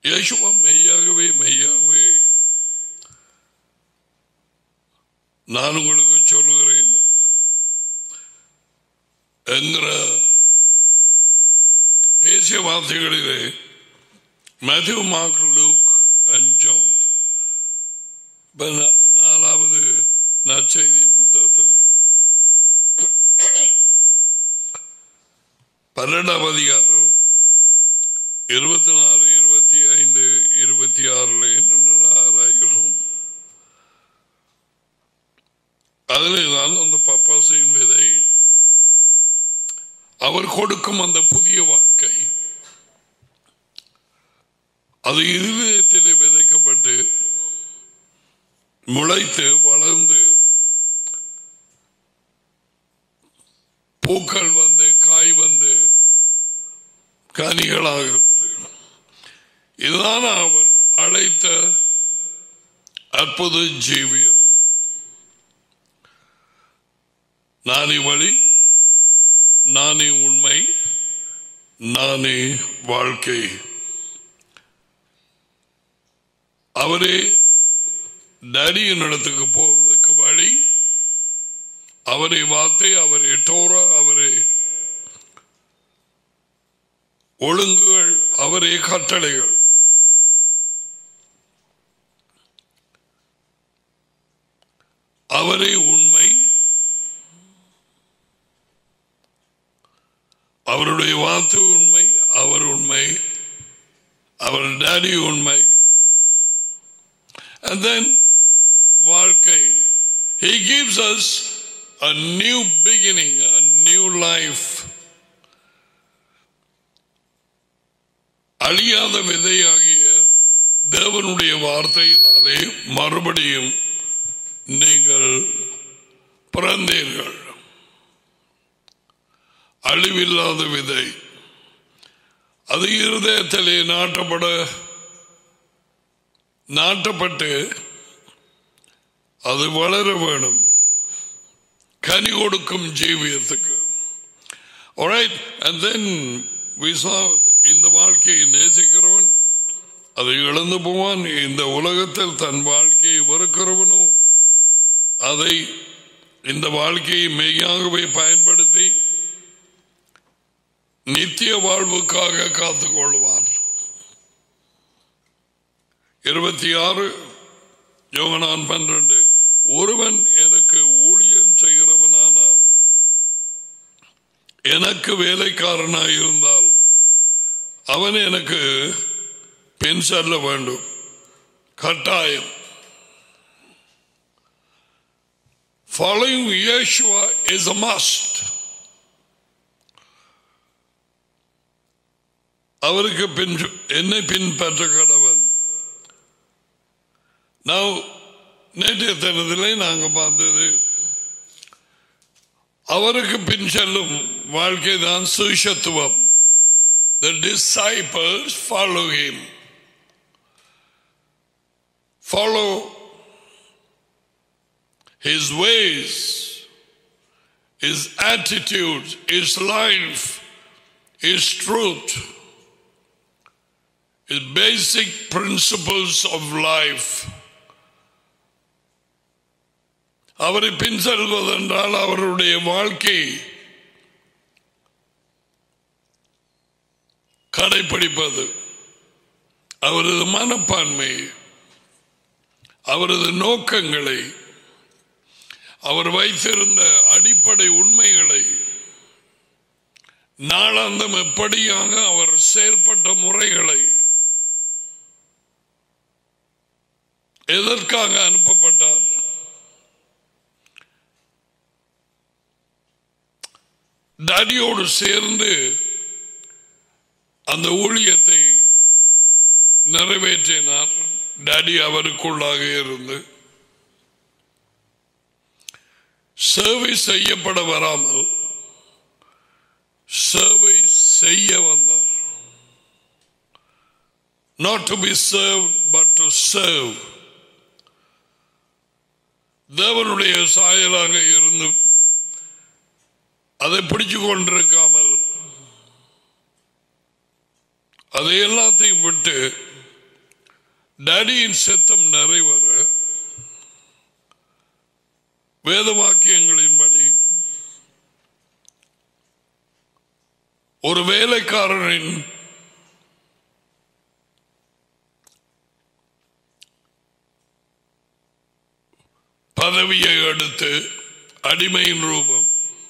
யேசுவா மெய்யாகவே மெய்யாகவே நான் உங்களுக்கு சொல்லுகிறேன் என்கிற பேசிய வார்த்தைகளிலே Matthew Mark Luke and John இப்ப நா- நாலாவது நற்செய்தி புத்தகத்தில் பன்னெண்டாம் அதிகாரம் இருபத்தி நாலு இருபத்தி ஐந்து இருபத்தி ஆறுல என்னென்ன ஆராய்கிறோம் அதில் தான் அந்த பப்பாசியின் விதை அவர் கொடுக்கும் அந்த புதிய வாழ்க்கை அது இருதயத்திலே விதைக்கப்பட்டு முளைத்து வளர்ந்து பூக்கள் வந்து காய் வந்து கனிகளாகிறது இதுதான் அவர் அழைத்த அற்புத ஜீவியம் நானே வழி நானே உண்மை நானே வாழ்க்கை அவரே டேடியின் இடத்துக்கு போவதற்கு வழி அவரை வார்த்தை அவரே டோரா அவரே ஒழுங்குகள் அவரே கட்டளைகள் அவரே உண்மை அவருடைய வார்த்தை உண்மை அவர் உண்மை அவர் டேடி உண்மை and then வாழ்க்கை he gives us a new beginning a new life அழியாத விதையாகிய தேவனுடைய வார்த்தையினாலே மறுபடியும் நீங்கள் பிறந்தீர்கள் அழிவில்லாத விதை அது இருதயத்திலே நாட்டப்பட நாட்டப்பட்டு அது வளர வேணும் கனி கொடுக்கும் ஜீவியத்துக்கு Alright, and then we saw இந்த வாழ்க்கையை நேசிக்கிறவன் அதை இழந்து போவான் இந்த உலகத்தில் தன் வாழ்க்கையை வெறுக்கிறவனோ அதை இந்த வாழ்க்கையை மெய்யாகவே பயன்படுத்தி நித்திய வாழ்வுக்காக காத்துக் கொள்வான் இருபத்தி ஆறு யோகனான் பன்னிரண்டு ஒருவன் எனக்கு ஊழியம் செய்கிறவனானால் எனக்கு வேலைக்காரனாய் இருந்தால் அவன் எனக்கு பின் செல்ல வேண்டும் கட்டாயம் Following Yeshua is a must. அவருக்கு பின் என்னை பின்பற்ற கடவன் நான் நேற்றைய தினத்திலே நாங்க பார்த்தது அவருக்கு பின் செல்லும் வாழ்க்கை தான் சுஷத்துவம் The disciples follow him. Follow his ways, his attitudes, his life, his truth, his basic principles of life. அவரை பின் செல்வதென்றால் அவருடைய வாழ்க்கை கடைபிடிப்பது அவரது மனப்பான்மை அவரது நோக்கங்களை அவர் வைத்திருந்த அடிப்படை உண்மைகளை நாளாந்தம் எப்படியாக அவர் செயல்பட்ட முறைகளை எதற்காக அனுப்பப்பட்டார் டாடியோடு சேர்ந்து அந்த ஊழியத்தை நிறைவேற்றினார் டாடி அவருக்குள்ளாக இருந்து சேவை செய்யப்பட வராமல் சேவை செய்ய வந்தார் not to be serve but to serve தேவனுடைய சாயலாக இருந்தும் அதை பிடிச்சு கொண்டிருக்காமல் அதை எல்லாத்தையும் விட்டு டேடியின் சித்தம் நிறைவேற வேத வாக்கியங்களின்படி ஒரு வேலைக்காரனின் பதவியை எடுத்து அடிமையின் ரூபம்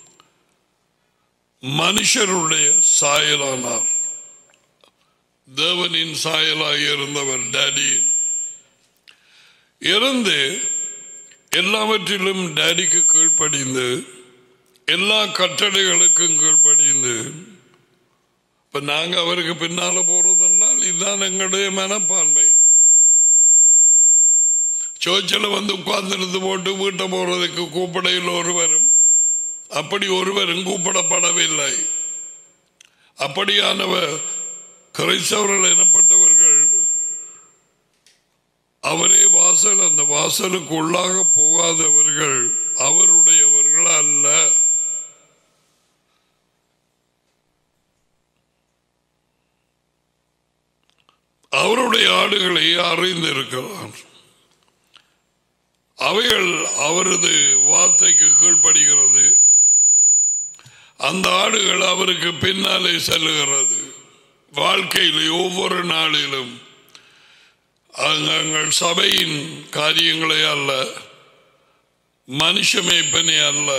மனுஷருடைய சாயலானார் தேவனின் சாயலாய் இருந்தவர் டேடியின் இருந்து எல்லாவற்றிலும் டேடிக்கு கீழ்ப்படிந்து எல்லா கட்டளைகளுக்கும் கீழ்ப்படிந்து இப்ப நாங்க அவருக்கு பின்னால போறதென்றால் இதுதான் எங்களுடைய மனப்பான்மை சோச்சில் வந்து உட்கார்ந்திருந்து போட்டு வீட்டை போறதுக்கு கூப்பிடையில் ஒருவரும் அப்படி ஒருவரும் கூப்பிடப்படவில்லை அப்படியானவர் கிரைஸ்தவர்கள் எனப்பட்டவர்கள் அவரே வாசல் அந்த வாசலுக்கு உள்ளாக போகாதவர்கள் அவருடையவர்கள் அல்ல அவருடைய ஆடுகளை அறிந்திருக்கிறார் அவைகள் அவரது வார்த்தைக்கு கீழ்ப்படுகிறது அந்த ஆடுகள் அவருக்கு பின்னாலே செல்லுகிறது வாழ்க்கையில் ஒவ்வொரு நாளிலும் எங்கள் சபையின் காரியங்களே அல்ல மனுஷ மேய்ப்பனே அல்ல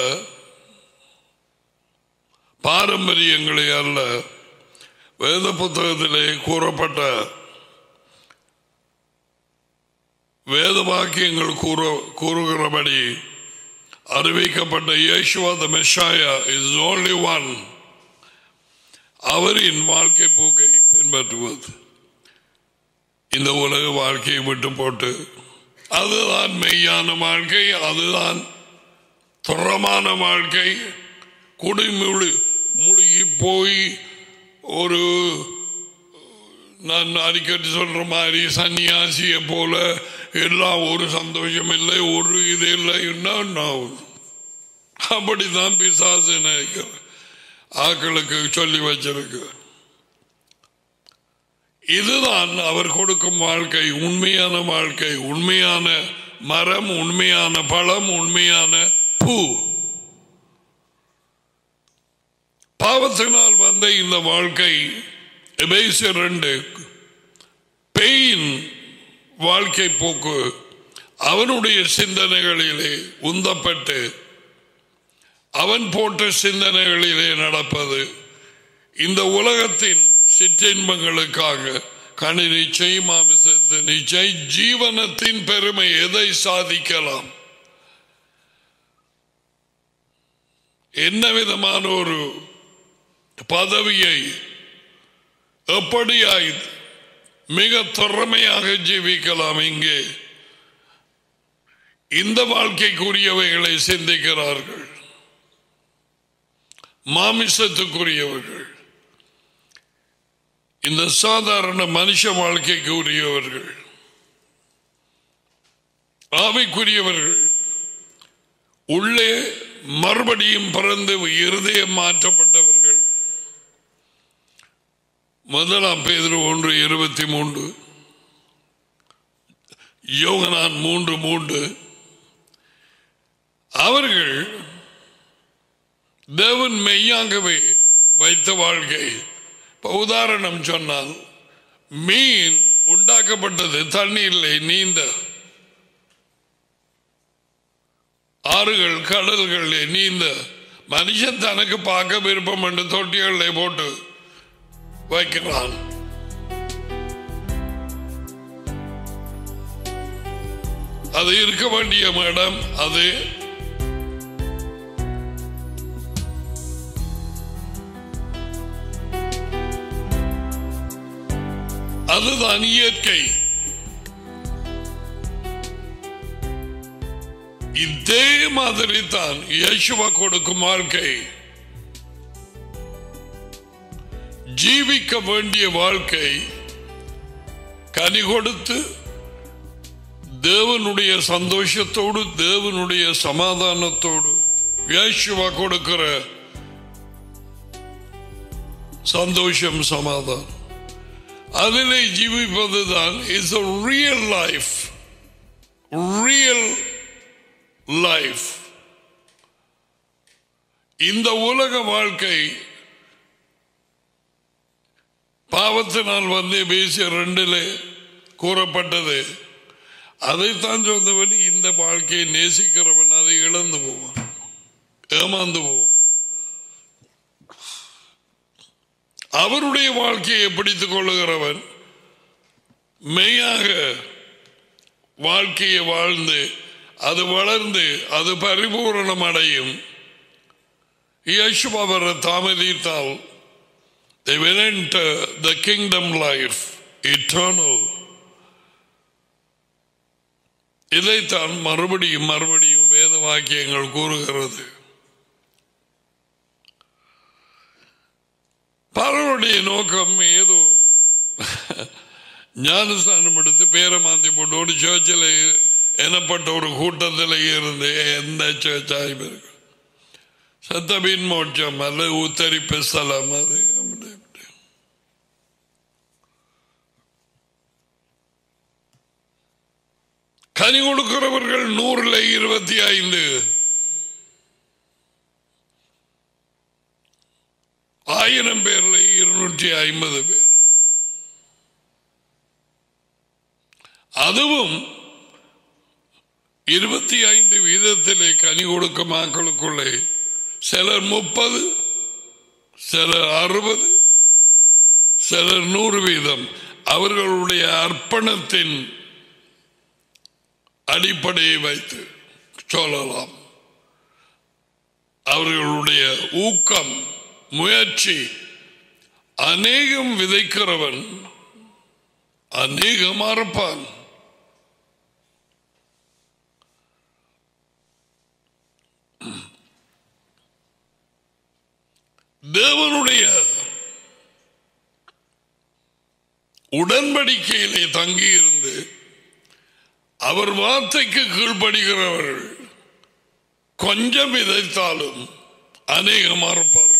பாரம்பரியங்களே அல்ல வேத புத்தகத்திலே கூறப்பட்ட வேத வாக்கியங்கள் கூற கூறுகிறபடி அறிவிக்கப்பட்ட இயேசுவா the Messiah is only one அவரின் வாழ்க்கை போக்கை பின்பற்றுவது இந்த உலக வாழ்க்கையை விட்டு போட்டு அதுதான் மெய்யான வாழ்க்கை அதுதான் துறமான வாழ்க்கை குடிமுழு முழுகி போய் ஒரு நான் அடிக்கடி சொல்ற மாதிரி சன்னியாசியை போல எல்லாம் ஒரு சந்தோஷம் இல்லை ஒரு இது இல்லை அப்படிதான் பிசாசு நினைக்கிற ஆக்களுக்கு சொல்லி வச்சிருக்கு இதுதான் அவர் கொடுக்கும் வாழ்க்கை உண்மையான வாழ்க்கை உண்மையான மரம் உண்மையான பழம் உண்மையான பூ பாவத்தினால் வந்த இந்த வாழ்க்கை எபேசியர் ரெண்டு பெயின் வாழ்க்கை போக்கு அவனுடைய சிந்தனைகளிலே உந்தப்பட்டு அவன் போட்ட சிந்தனைகளிலே நடப்பது இந்த உலகத்தின் சிற்றின்பங்களுக்காக கனி நிச்சயம் மாமிசத்து நிச்சயம் ஜீவனத்தின் பெருமை எதை சாதிக்கலாம் என்ன விதமான ஒரு பதவியை எப்படியாய் மிக திறமையாக ஜீவிக்கலாம் இங்கே இந்த வாழ்க்கைக்குரியவைகளை சிந்திக்கிறார்கள் மாமிசத்துக்குரியவர்கள் இந்த சாதாரண மனுஷ வாழ்க்கைக்கு உரியவர்கள் ஆவைக்குரியவர்கள் உள்ளே மறுபடியும் பிறந்து இருதயம் மாற்றப்பட்டவர்கள் முதலாம் பேதர் ஒன்று இருபத்தி மூன்று யோகனான் மூன்று மூன்று அவர்கள் தேவன் மெய்யாகவே வைத்த வாழ்க்கை இப்ப உதாரணம் சொன்னால் மீன் உண்டாக்கப்பட்டது தண்ணீரில் நீந்த ஆறுகள் கடல்களில் நீந்த மனுஷன் தனக்கு பார்க்க விருப்பம் என்று தொட்டிகளில் போட்டு வைக்கிறான் அது இருக்க வேண்டிய இடம் அது அதுதான் இயற்கை இதே மாதிரி தான் யேசுவா கொடுக்கும் வாழ்க்கை ஜீவிக்க வேண்டிய வாழ்க்கை கனி கொடுத்து தேவனுடைய சந்தோஷத்தோடு தேவனுடைய சமாதானத்தோடு யேசுவா கொடுக்கிற சந்தோஷம் சமாதானம் அதிலே ஜீவிப்பதுதான் is real life real life இந்த உலக வாழ்க்கை பாவத்தினால் வந்து பேசிய ரெண்டிலே கூறப்பட்டது அதைத்தான் சொன்னவன் இந்த வாழ்க்கையை நேசிக்கிறவன் அதை இழந்து போவான் ஏமாந்து போவான் அவருடைய வாழ்க்கையை பிடித்துக் கொள்ளுகிறவன் மெய்யாக வாழ்க்கையை வாழ்ந்து அது வளர்ந்து அது பரிபூரணம் அடையும் யேசுபவர் தாமதித்தால் they will enter the kingdom life eternal இதைத்தான் மறுபடியும் மறுபடியும் வேத வாக்கியங்கள் கூறுகிறது பலருடைய நோக்கம் ஏதோ ஞானஸ்தானம் எடுத்து பேரை மாத்தி போட்டு ஒரு சர்ச்சில் எனப்பட்ட ஒரு கூட்டத்தில் இருந்து எந்த சர்ச்சாயும் இருக்கு சத்தபின் மோட்சம் அல்லது உத்தரிப்பு ஸ்தலம் அது அப்படி இப்படி. கனி கொடுக்கிறவர்கள் நூறுல இருபத்தி ஐந்து ஆயிரம் பேர்ல இருநூற்றி ஐம்பது பேர் அதுவும் இருபத்தி ஐந்து வீதத்திலே கனி கொடுக்கும் மக்களுக்குள்ளே சிலர் முப்பது சிலர் அறுபது சிலர் நூறு வீதம் அவர்களுடைய அர்ப்பணத்தின் அடிப்படையை வைத்து சொல்லலாம் அவர்களுடைய ஊக்கம் முயற்சி அநேகம் விதைக்கிறவன் அநேகம் அறுப்பான் தேவனுடைய உடன்படிக்கையிலே தங்கியிருந்து அவர் வார்த்தைக்கு கீழ்ப்படுகிறவர்கள் கொஞ்சம் விதைத்தாலும் அநேகம் மறப்பார்கள்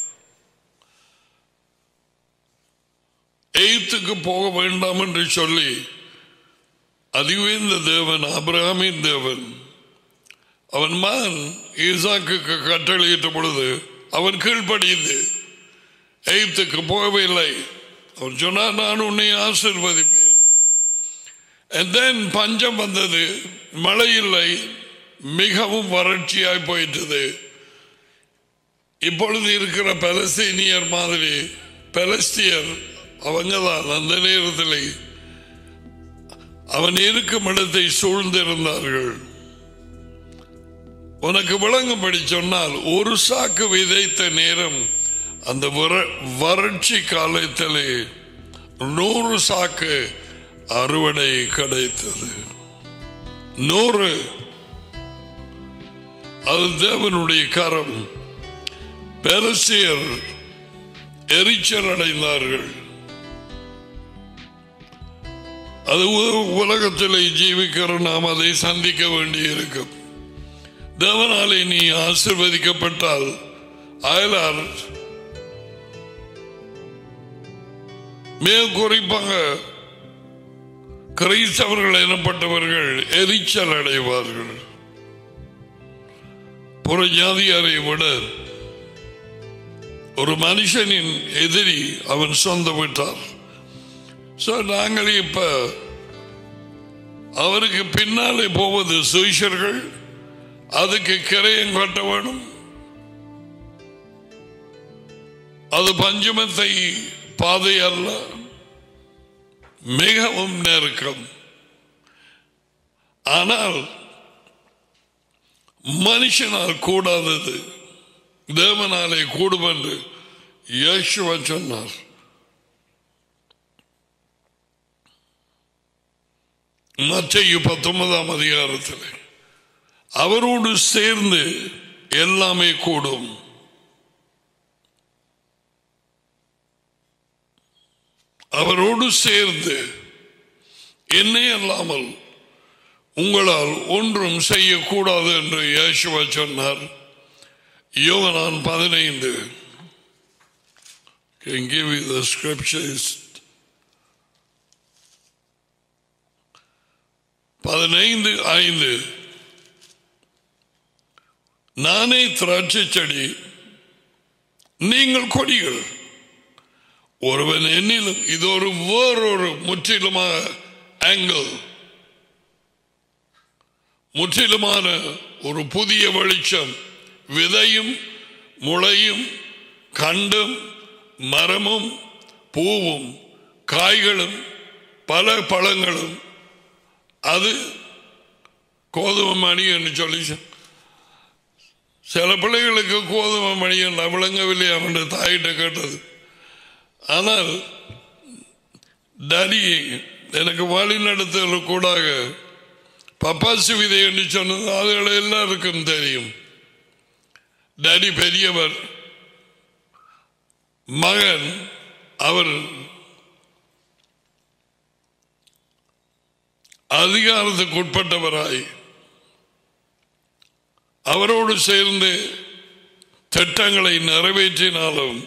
எய்த்துக்கு போக வேண்டாம் என்று சொல்லி அதிவேந்த தேவன் அபிரகாமின் தேவன் அவன் மகன் ஈசாக்குக்கு கட்டளையிட்ட பொழுது அவன் கீழ்ப்படிந்து எய்த்துக்கு போகவில்லை அவன் சொன்னார் நான் உன்னை ஆசிர்வதிப்பேன் And then பஞ்சம் வந்தது மழை இல்லை மிகவும் வறட்சியாய் போயிட்டது இப்பொழுது இருக்கிற பலஸ்தீனியர் மாதிரி பலஸ்தியர் அவங்க தான் அந்த நேரத்தில் அவன் இருக்கும் இடத்தை சூழ்ந்திருந்தார்கள் உனக்கு விளங்கும்படி சொன்னால் ஒரு சாக்கு விதைத்த நேரம் அந்த வற- வறட்சி காலத்திலே நூறு சாக்கு அறுவடை கிடைத்தது நூறு அது தேவனுடைய கரம் பெருசியர் எரிச்சல் அடைந்தார்கள் அது உ- உலகத்திலே ஜீவிக்கிற நாம் அதை சந்திக்க வேண்டியிருக்கும் தேவனாலே நீ ஆசிர்வதிக்கப்பட்டால் அயலார் மிக குறிப்பாக கிறிஸ்தவர்கள் எனப்பட்டவர்கள் எரிச்சல் அடைவார்கள் புற ஜாதியாரை விட ஒரு மனுஷனின் எதிரி அவன் சொந்த விட்டார் So, நாங்கள் இப்ப அவருக்கு பின்னாலே போவது சுவிஷர்கள் அதுக்கு கிரையம் கட்ட வேணும் அது பஞ்சமத்தை பாதை அல்ல மிகவும் நெருக்கம் ஆனால் மனுஷனால் கூடாதது தேவனாலே கூடும் என்று இயேசுவா சொன்னார் மத்திய பத்தொன்பதாம் அதிகாரத்தில் அவரோடு சேர்ந்து எல்லாமே கூடும் அவரோடு சேர்ந்து என்னை அல்லாமல் உங்களால் ஒன்றும் செய்யக்கூடாது என்று இயேசுவா சொன்னார் யோகனான் பதினைந்து Can give you the scriptures பதினைந்து ஐந்து நானே திராட்சை செடி நீங்கள் கொடிகள் ஒருவன் என்னிலும் இது ஒரு வேறொரு முற்றிலுமாக ஆங்கிள் முற்றிலுமான ஒரு புதிய வெளிச்சம் விதையும் முளையும் கண்டும் மரமும் பூவும் காய்களும் பல பழங்களும் அது கோதுமை மணி என்று சொல்லி சில பிள்ளைகளுக்கு கோதுமை மணி என்று விளங்கவில்லை அவன் தாயிட்ட கேட்டது ஆனால் டடி எனக்கு வழி நடத்தல கூடாக பப்பாசி விதை என்று சொன்னது அதுகளை எல்லாருக்கும் தெரியும் டடி பெரியவர் மகன் அவர் அதிகாரத்துக்கு உட்பட்டவராய் அவரோடு சேர்ந்து திட்டங்களை நிறைவேற்றினாலும்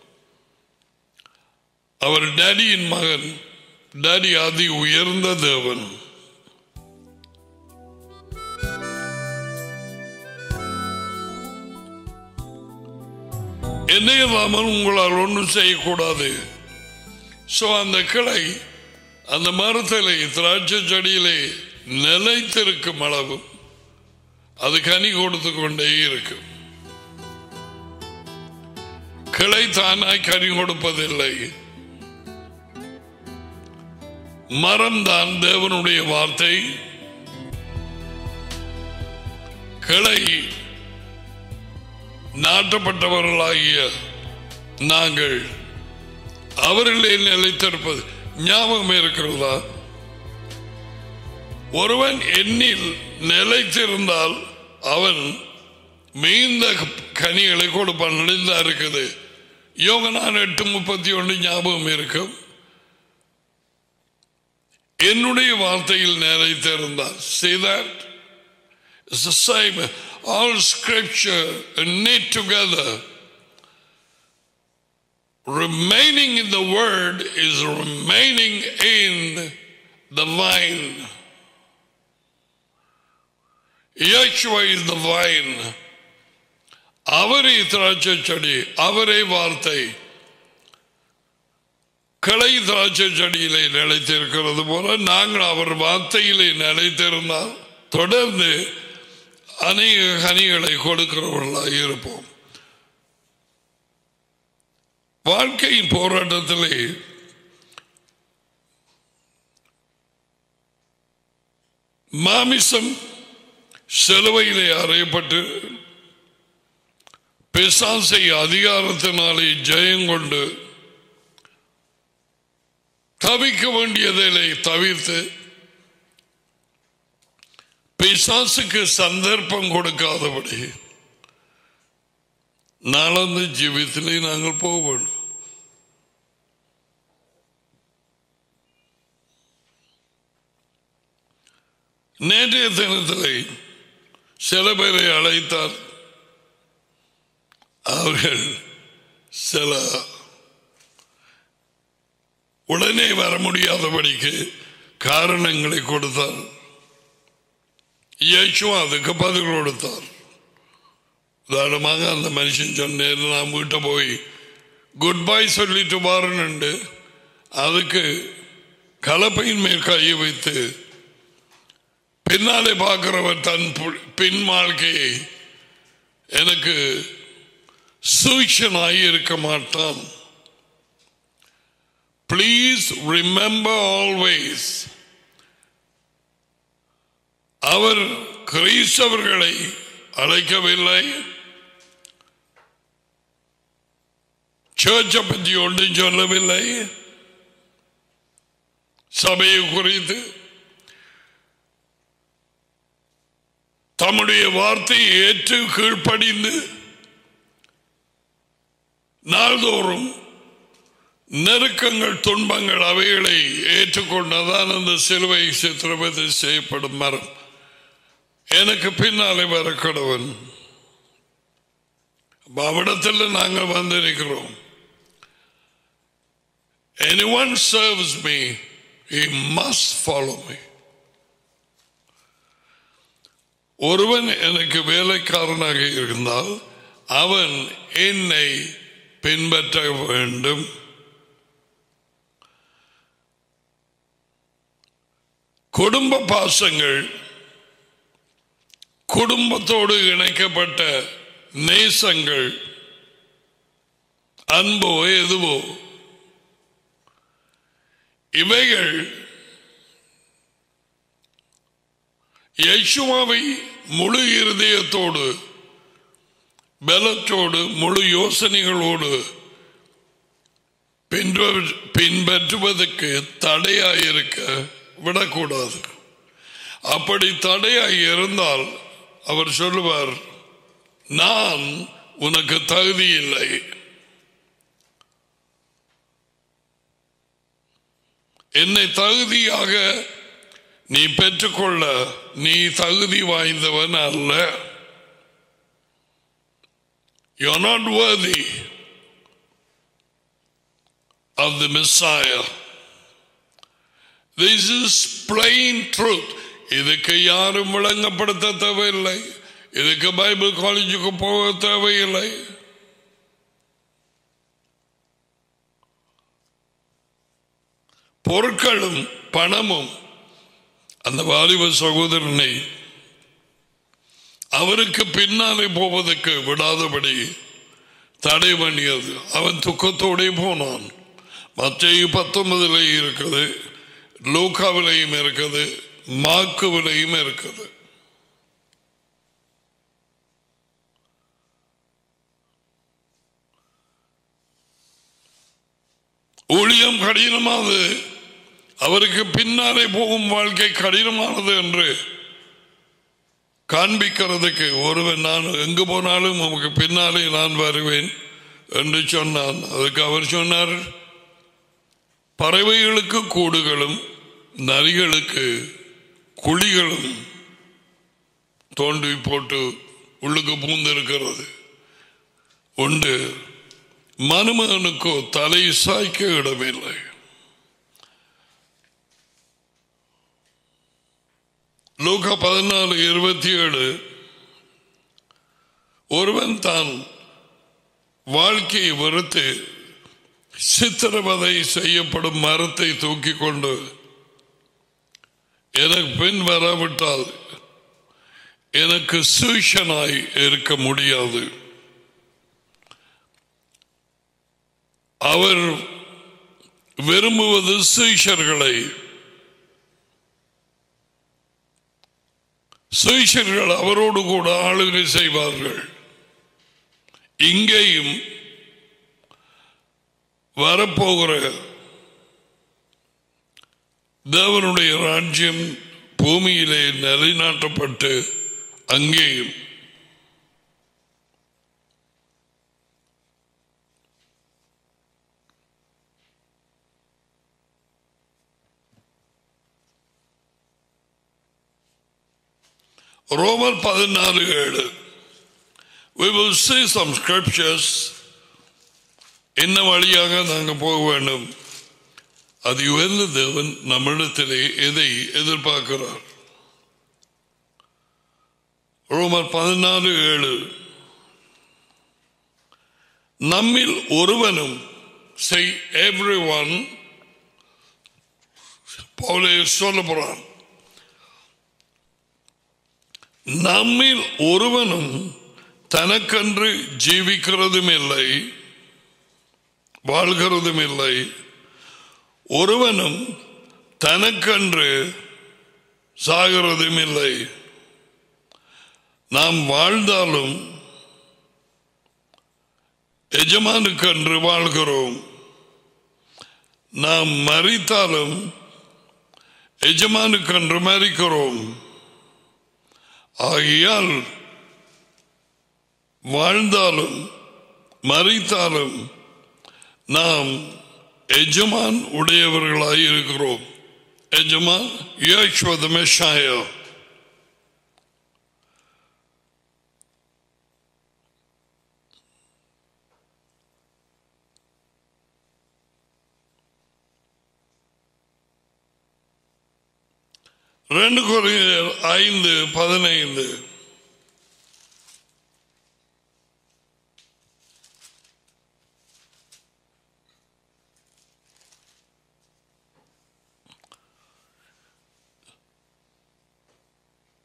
அவர் டேடியின் மகன் டேடி அதி உயர்ந்த தேவன் என்னை இல்லாமல் உங்களால் ஒன்றும் செய்யக்கூடாது சோ அந்த கிளை அந்த மரத்திலே திராட்சை செடியிலே நிலைத்திருக்கும் அளவு அது கனி கொடுத்து கொண்டே இருக்கும் கிளை தானாய் கனி கொடுப்பதில்லை மரம் தான் தேவனுடைய வார்த்தை கிளை நாட்டப்பட்டவர்களாகிய நாங்கள் அவர்களே நிலைத்திருப்பது ஞாபகம் இருக்கிறதா ஒருவன் எண்ணில் நிலைத்திருந்தால் அவன் மீந்த கனிகளை கொடுப்பான் நினைந்தா இருக்குது யோகனான் எட்டு முப்பத்தி ஒன்று ஞாபகம் இருக்கும் என்னுடைய வார்த்தையில் நிலைத்திருந்தால் see that it's the same all scripture knit together remaining in the word is remaining in the vine Yeshua is the vine அவரே திராட்சை செடி அவரே வார்த்தை கிளை திராட்சை செடியிலே நிலைத்திருக்கிறது போல நாங்கள் அவர் வார்த்தையிலே நிலைத்திருந்தால் தொடர்ந்து அநேக கனிகளை கொடுக்கிறவர்களாக இருப்போம் வாழ்க்கையின் போராட்டத்திலே மாமிசம் சிலுவையிலே அறையப்பட்டு பிசாசை அதிகாரத்தினாலே ஜெயம் கொண்டு தவிக்க வேண்டியதிலே தவிர்த்து பிசாசுக்கு சந்தர்ப்பம் கொடுக்காதபடி நாளந்து ஜீவித்திலே நாங்கள் போக வேண்டும் நேற்றைய தினத்திலே சில பேரை அழைத்தார் அவர்கள் சில உடனே வர முடியாதபடிக்கு காரணங்களை கொடுத்தார் இயேசுவும் அதுக்கு பதில் கொடுத்தார் உதாரணமாக அந்த மனுஷன் சொன்னேன் நான் வீட்டை போய் குட் பை சொல்லிட்டு பாருன்னு அதுக்கு கலப்பையின் மேல் கையை வைத்து பின்னாலே பார்க்கிறவர் தன் பு- பின் வாழ்க்கையை எனக்கு சூழ்ச்சனாய் இருக்க மாட்டான் ப்ளீஸ் ரிமெம்பர் ஆல்வேஸ் அவர் கிறிஸ்தவர்களை அழைக்கவில்லை சர்ச்சை பற்றி ஒன்றும் சொல்லவில்லை சபையை குறித்து தம்முடைய வார்த்தையை ஏற்று கீழ்ப்படிந்து நாள்தோறும் நெருக்கங்கள் துன்பங்கள் அவைகளை ஏற்றுக்கொண்டதான் அந்த சிலுவை சித்திரவதை செய்யப்படும் மரம் எனக்கு பின்னாலே வர கடவன் அவிடத்தில் நாங்கள் வந்திருக்கிறோம் anyone serves me he must follow me ஒருவன் எனக்கு வேலைக்காரனாக இருந்தால் அவன் என்னை பின்பற்ற வேண்டும் குடும்ப பாசங்கள் குடும்பத்தோடு இணைக்கப்பட்ட நேசங்கள் அன்போ எதுவோ இவைகள் யேசுவாவை முழு இருதயத்தோடு பலத்தோடு முழு யோசனைகளோடு பின்பற்ற- பின்பற்றுவதற்கு தடையாயிருக்க விடக்கூடாது அப்படி தடையாய் இருந்தால் அவர் சொல்லுவார் நான் உனக்கு தகுதி இல்லை என்னை தகுதியாக நீ பெற்றுக்கொள்ள நீ தகுதி வாய்ந்தவன் அல்ல You're not worthy of the Messiah. This is plain truth. இதுக்கு யாரும் விளங்கப்படுத்த தேவையில்லை இதுக்கு பைபிள் காலேஜுக்கு போக தேவையில்லை பொருட்களும் பணமும் அந்த வாலிப சகோதரனை அவருக்கு பின்னாலே போவதற்கு விடாதபடி தடை பண்ணியது அவன் துக்கத்தோடே போனான் மத்திய பத்தொன்பதுல இருக்குது லூக்காவிலையும் இருக்குது மாக்குவிலையும் இருக்குது ஊழியம் கடினமானது அவருக்கு பின்னாலே போகும் வாழ்க்கை கடினமானது என்று காண்பிக்கிறதுக்கு ஒருவன் நான் எங்கு போனாலும் உமக்கு பின்னாலே நான் வருவேன் என்று சொன்னான் அதுக்கு அவர் சொன்னார் பறவைகளுக்கு கூடுகளும் நரிகளுக்கு குழிகளும் தோண்டி போட்டு உள்ளுக்கு பூந்திருக்கிறது உண்டு மனுமகனுக்கோ தலை சாய்க்க இடமில்லை லூகா பதினாலு இருபத்தி ஏழு ஒருவன் தான் வாழ்க்கையை வெறுத்து சித்திரவதை செய்யப்படும் மரத்தை தூக்கி கொண்டு எனக்கு பின் வராவிட்டால் எனக்கு சூஷனாய் இருக்க முடியாது அவர் விரும்புவது சீஷர்களை சீஷர்கள் அவரோடு கூட ஆளுகை செய்வார்கள் இங்கேயும் வரப்போகிற தேவனுடைய ராஜ்யம் பூமியிலே நிலைநாட்டப்பட்டு அங்கேயும் ரோமர் பதினாறு ஏழு we will see some scriptures என்ன வழியாக நாங்கள் போக வேண்டும் அது உயர்ந்த தேவன் நம்மிடத்திலே எதை எதிர்பார்க்கிறார் ரோமர் பதினாலு ஏழு நம்மில் ஒருவனும் செய் எவ்ரி ஒன் போல சொல்ல போறான் நம்மில் ஒருவனும் தனக்கன்று ஜீவிக்கிறதும் இல்லை வாழ்கிறதும் இல்லை ஒருவனும் தனக்கன்று சாகிறதும் இல்லை நாம் வாழ்ந்தாலும் எஜமானுக்கன்று வாழ்கிறோம் நாம் மறித்தாலும் எஜமானுக்கன்று மறிக்கிறோம் ஆகையால் வாழ்ந்தாலும் மறித்தாலும் நாம் எஜமான் உடையவர்களாய் இருக்கிறோம் எஜமான் யேசுவத மெஷாயா ரெண்டு குறையர் ஐந்து பதினைந்து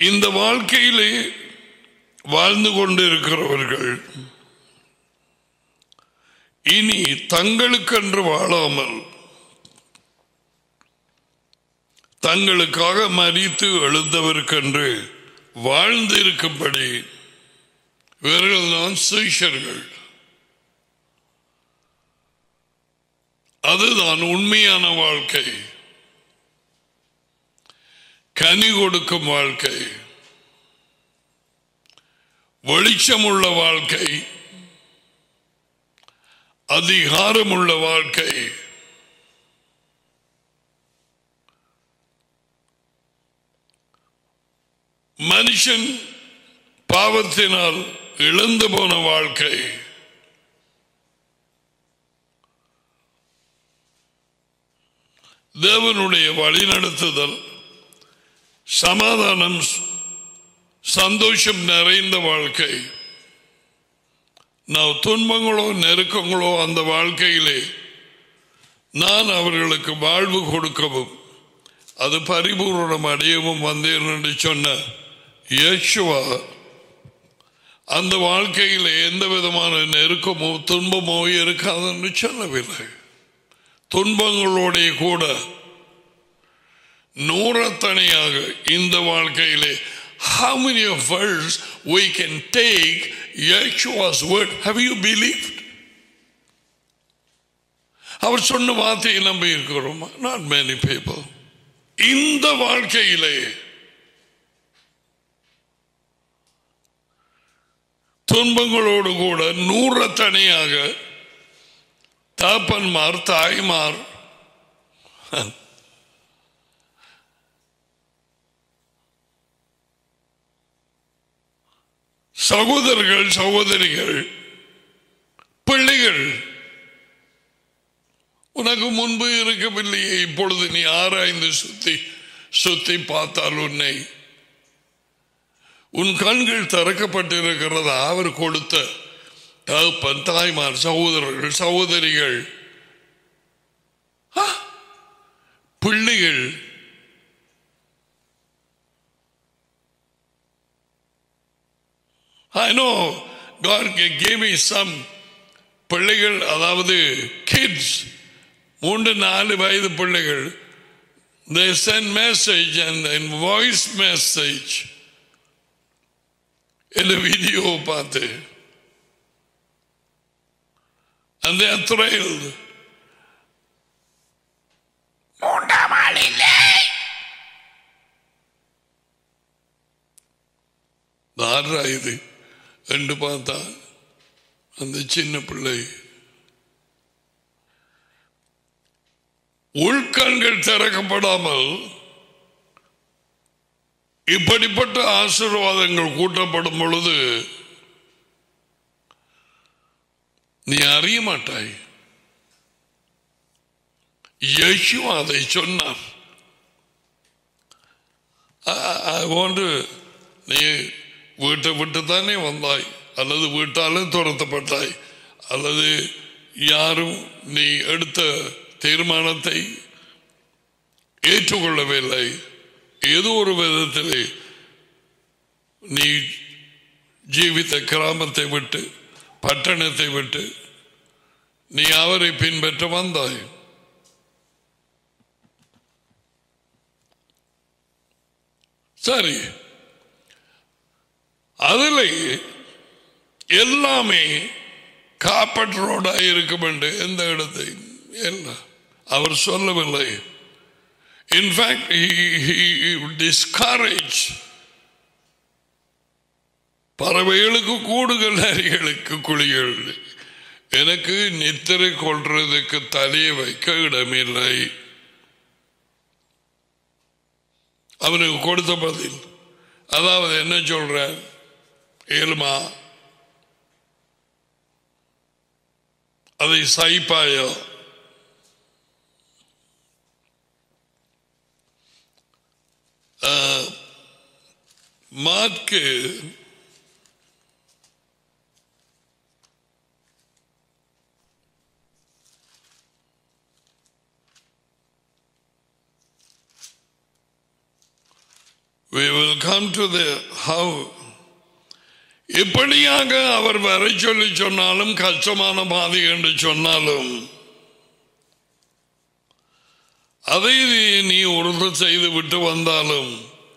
இந்த வாழ்க்கையிலே வாழ்ந்து கொண்டிருக்கிறவர்கள் இனி தங்களுக்கென்று வாழாமல் தங்களுக்காக மறித்து எழுந்தவருக்கென்று வாழ்ந்திருக்கும்படி இவர்கள்தான் சீஷர்கள் அதுதான் உண்மையான வாழ்க்கை கனி கொடுக்கும் வாழ்க்கை வெளிச்சமுள்ள வாழ்க்கை அதிகாரமுள்ள வாழ்க்கை மனுஷன் பாவத்தினால் இழந்து போன வாழ்க்கை தேவனுடைய வழிநடத்துதல் சமாதானம் சந்தோஷம் நிறைந்த வாழ்க்கை நான் துன்பங்களோ நெருக்கங்களோ அந்த வாழ்க்கையிலே நான் அவர்களுக்கு வாழ்வு கொடுக்கவும் அது பரிபூர்ணம் அடையவும் வந்தேன் என்று சொன்ன இயேசுவா அந்த வாழ்க்கையில் எந்த விதமான நெருக்கமோ துன்பமோ இருக்காதுன்னு சொல்லவில்லை துன்பங்களோடைய கூட நூறத்தனையாக இந்த வாழ்க்கையிலே how many of us we can take Yeshua's word have you believed அவர் சொன்ன வார்த்தையை நம்பி இருக்கிறோம் not many people இந்த வாழ்க்கையிலே துன்பங்களோடு கூட நூறத்தனையாக தாப்பன்மார் தாய்மார் சகோதரர்கள் சகோதரிகள் பிள்ளைகள் உனக்கு முன்பு இருக்கவில்லையே இப்பொழுது நீ ஆராய்ந்து சுத்தி சுத்தி பார்த்தால் உன்னை உன் கண்கள் திறக்கப்பட்டிருக்கிறதா அவர் கொடுத்த தகப்பன் தாய்மார் சகோதரர்கள் சகோதரிகள் ஆ, பிள்ளைகள் I know God gave me some பிள்ளைகள் அதாவது கிட்ஸ் மூன்று நாலு வயது பிள்ளைகள் they send message and in voice message இந்த வீடியோ பார்த்து and they are thrilled மூன்றாம் ஆள் இல்லை யாரா இது என்று பார்த்தா அந்த சின்ன பிள்ளை உள்கண்கள் திறக்கப்படாமல் இப்படிப்பட்ட ஆசீர்வாதங்கள் கூட்டப்படும் பொழுது நீ அறிய மாட்டாய் இயேசு அதை சொன்னார் ஒன்று நீ வீட்டை விட்டு தானே வந்தாய் அல்லது வீட்டாலே துரத்தப்பட்டாய் அல்லது யாரும் நீ எடுத்த தீர்மானத்தை ஏற்றுக்கொள்ளவில்லை ஏதோ ஒரு விதத்திலே நீ ஜீவித்த கிராமத்தை விட்டு பட்டணத்தை விட்டு நீ அவரை பின்பற்ற வந்தாய் சரி அதுல எல்லாமே காப்பட் ரோடா இருக்கும் என்று எந்த இடத்தை எல்லாம் அவர் சொல்லவில்லை இன்ஃபேக்ட் டிஸ்கரேஜ் பறவைகளுக்கு கூடுகள் நரிகளுக்கு குழிகள் எனக்கு நித்திரை கொள்றதுக்கு தலையை வைக்க இடமில்லை அவனுக்கு கொடுத்த பதில் அதாவது என்ன சொல்ற ஏழுமா அதை சைப்பாயோ மாற்கு we will will come to the how இப்படியாக அவர் வர சொல்லி சொன்னாலும் கஷ்டமான பாதை என்று சொன்னாலும் அதை நீ உறுதி செய்து விட்டு வந்தாலும்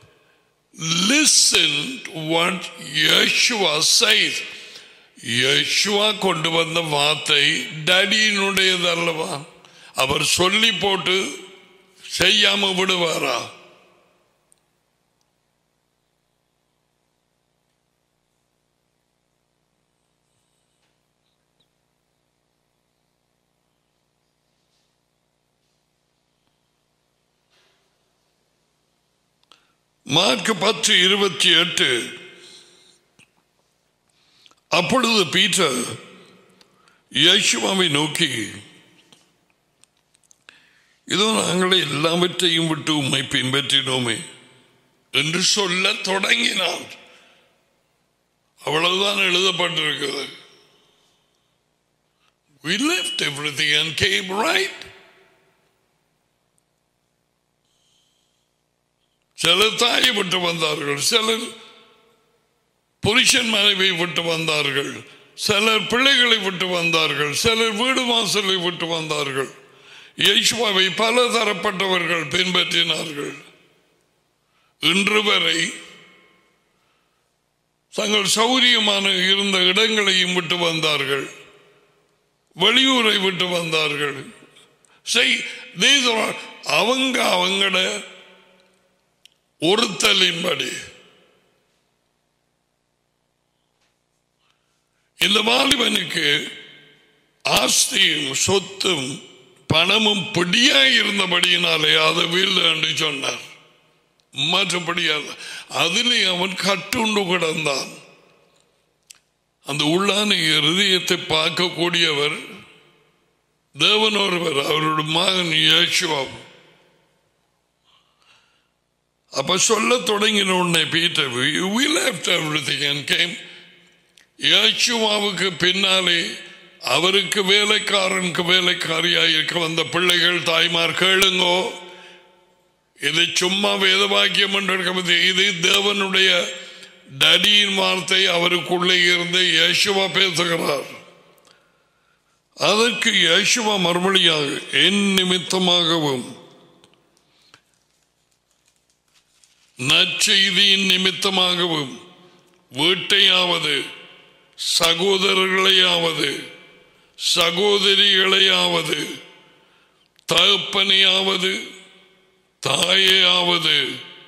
listen what Yeshua says Yeshua கொண்டு வந்த வார்த்தை டடியினுடையதல்லவா அவர் சொல்லி போட்டு செய்யாம விடுவாரா மார்க் பத்து இருபத்தி எட்டு அப்பொழுது பீட்டர் யேசுவாவை நோக்கி இதோ நாங்களே எல்லாவற்றையும் விட்டு உம்மை பின்பற்றினோமே என்று சொல்ல தொடங்கினான் அவ்வளவுதான் எழுதப்பட்டிருக்கிறது We left everything and came right. சிலர் தாயை விட்டு வந்தார்கள் சிலர் புருஷன் மனைவியை விட்டு வந்தார்கள் சிலர் பிள்ளைகளை விட்டு வந்தார்கள் சிலர் வீடு வாசலை விட்டு வந்தார்கள் இயேசுவாவை பல தரப்பட்டவர்கள் பின்பற்றினார்கள் இன்று வரை தங்கள் சௌரியமான இருந்த இடங்களையும் விட்டு வந்தார்கள் வெளியூரை விட்டு வந்தார்கள் செய் these are- அவங்க அவங்கள ஒருத்தலின்படி இந்த வாலிபனுக்கு ஆஸ்தியும் சொத்தும் பணமும் பிடியா இருந்தபடியினாலே அதை வீழ்ந்து என்று சொன்னார் மற்றபடி அல்ல அதிலே அவன் கட்டுண்டு கிடந்தான் அந்த உள்ளான இருதயத்தை பார்க்கக்கூடியவர் தேவன் ஒருவர் அவருடைய மகன் இயேசுவாவும் அப்ப சொல்ல தொடங்கின உடனே Peter we left everything and came இயேசுவாவுக்கு பின்னாலே அவருக்கு வேலைக்காரனுக்கு வேலைக்காரியாக இருக்க வந்த பிள்ளைகள் தாய்மார் கேளுங்கோ இது சும்மா வேத வாக்கியம் என்று இருக்க இது தேவனுடைய டடியின் வார்த்தை அவருக்குள்ளே இருந்து இயேசுவா பேசுகிறார் அதற்கு இயேசுவா மறுமொழியாக என் நிமித்தமாகவும் நற்செய்தியின் நிமித்தமாகவும் வீட்டையாவது சகோதரர்களையாவது சகோதரிகளையாவது தகப்பனையாவது தாயையாவது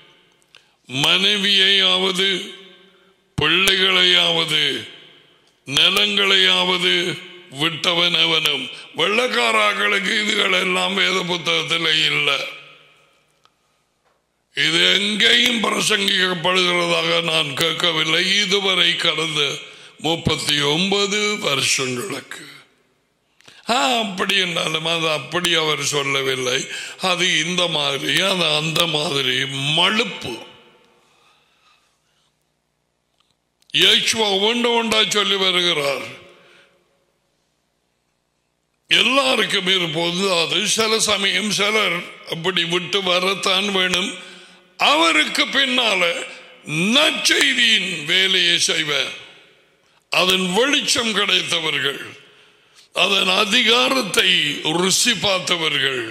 மனைவியையாவது பிள்ளைகளையாவது நிலங்களையாவது விட்டவன் அவனும் வெள்ளக்காராக்களுக்கு இதுகள் எல்லாம் வேத புத்தகத்தில் இல்லை இது எங்கேயும் பிரசங்கிக்கப்படுகிறதாக நான் கேட்கவில்லை இதுவரை கடந்த முப்பத்தி ஒன்பது வருஷங்களுக்கு ஆ, அப்படி என்றாலும் அது அப்படி அவர் சொல்லவில்லை அது இந்த மாதிரி அது அந்த மாதிரி மழுப்பு இயேசுவா ஒன்று ஒன்றா சொல்லி வருகிறார் எல்லாருக்கும் இருப்போது அது சில சமயம் சிலர் அப்படி விட்டு வரத்தான் வேணும் அவருக்கு பின்னால நற்செய்தியின் வேலையை செய்வர் அதன் வெளிச்சம் கிடைத்தவர்கள் அதன் அதிகாரத்தை ருசி பார்த்தவர்கள்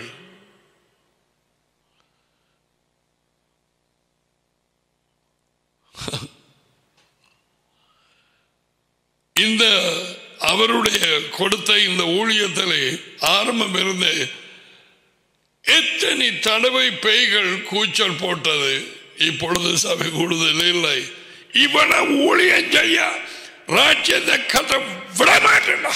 இந்த அவருடைய கொடுத்த இந்த ஊழியத்திலே ஆரம்பம் இருந்து எத்தனை தடவை பேய்கள் கூச்சல் போட்டது இப்பொழுது சபை கூடுதல் இல்லை இவனை ஊழியம் செய்ய ராஜ்யத்தை கதை விட மாட்டேன்டா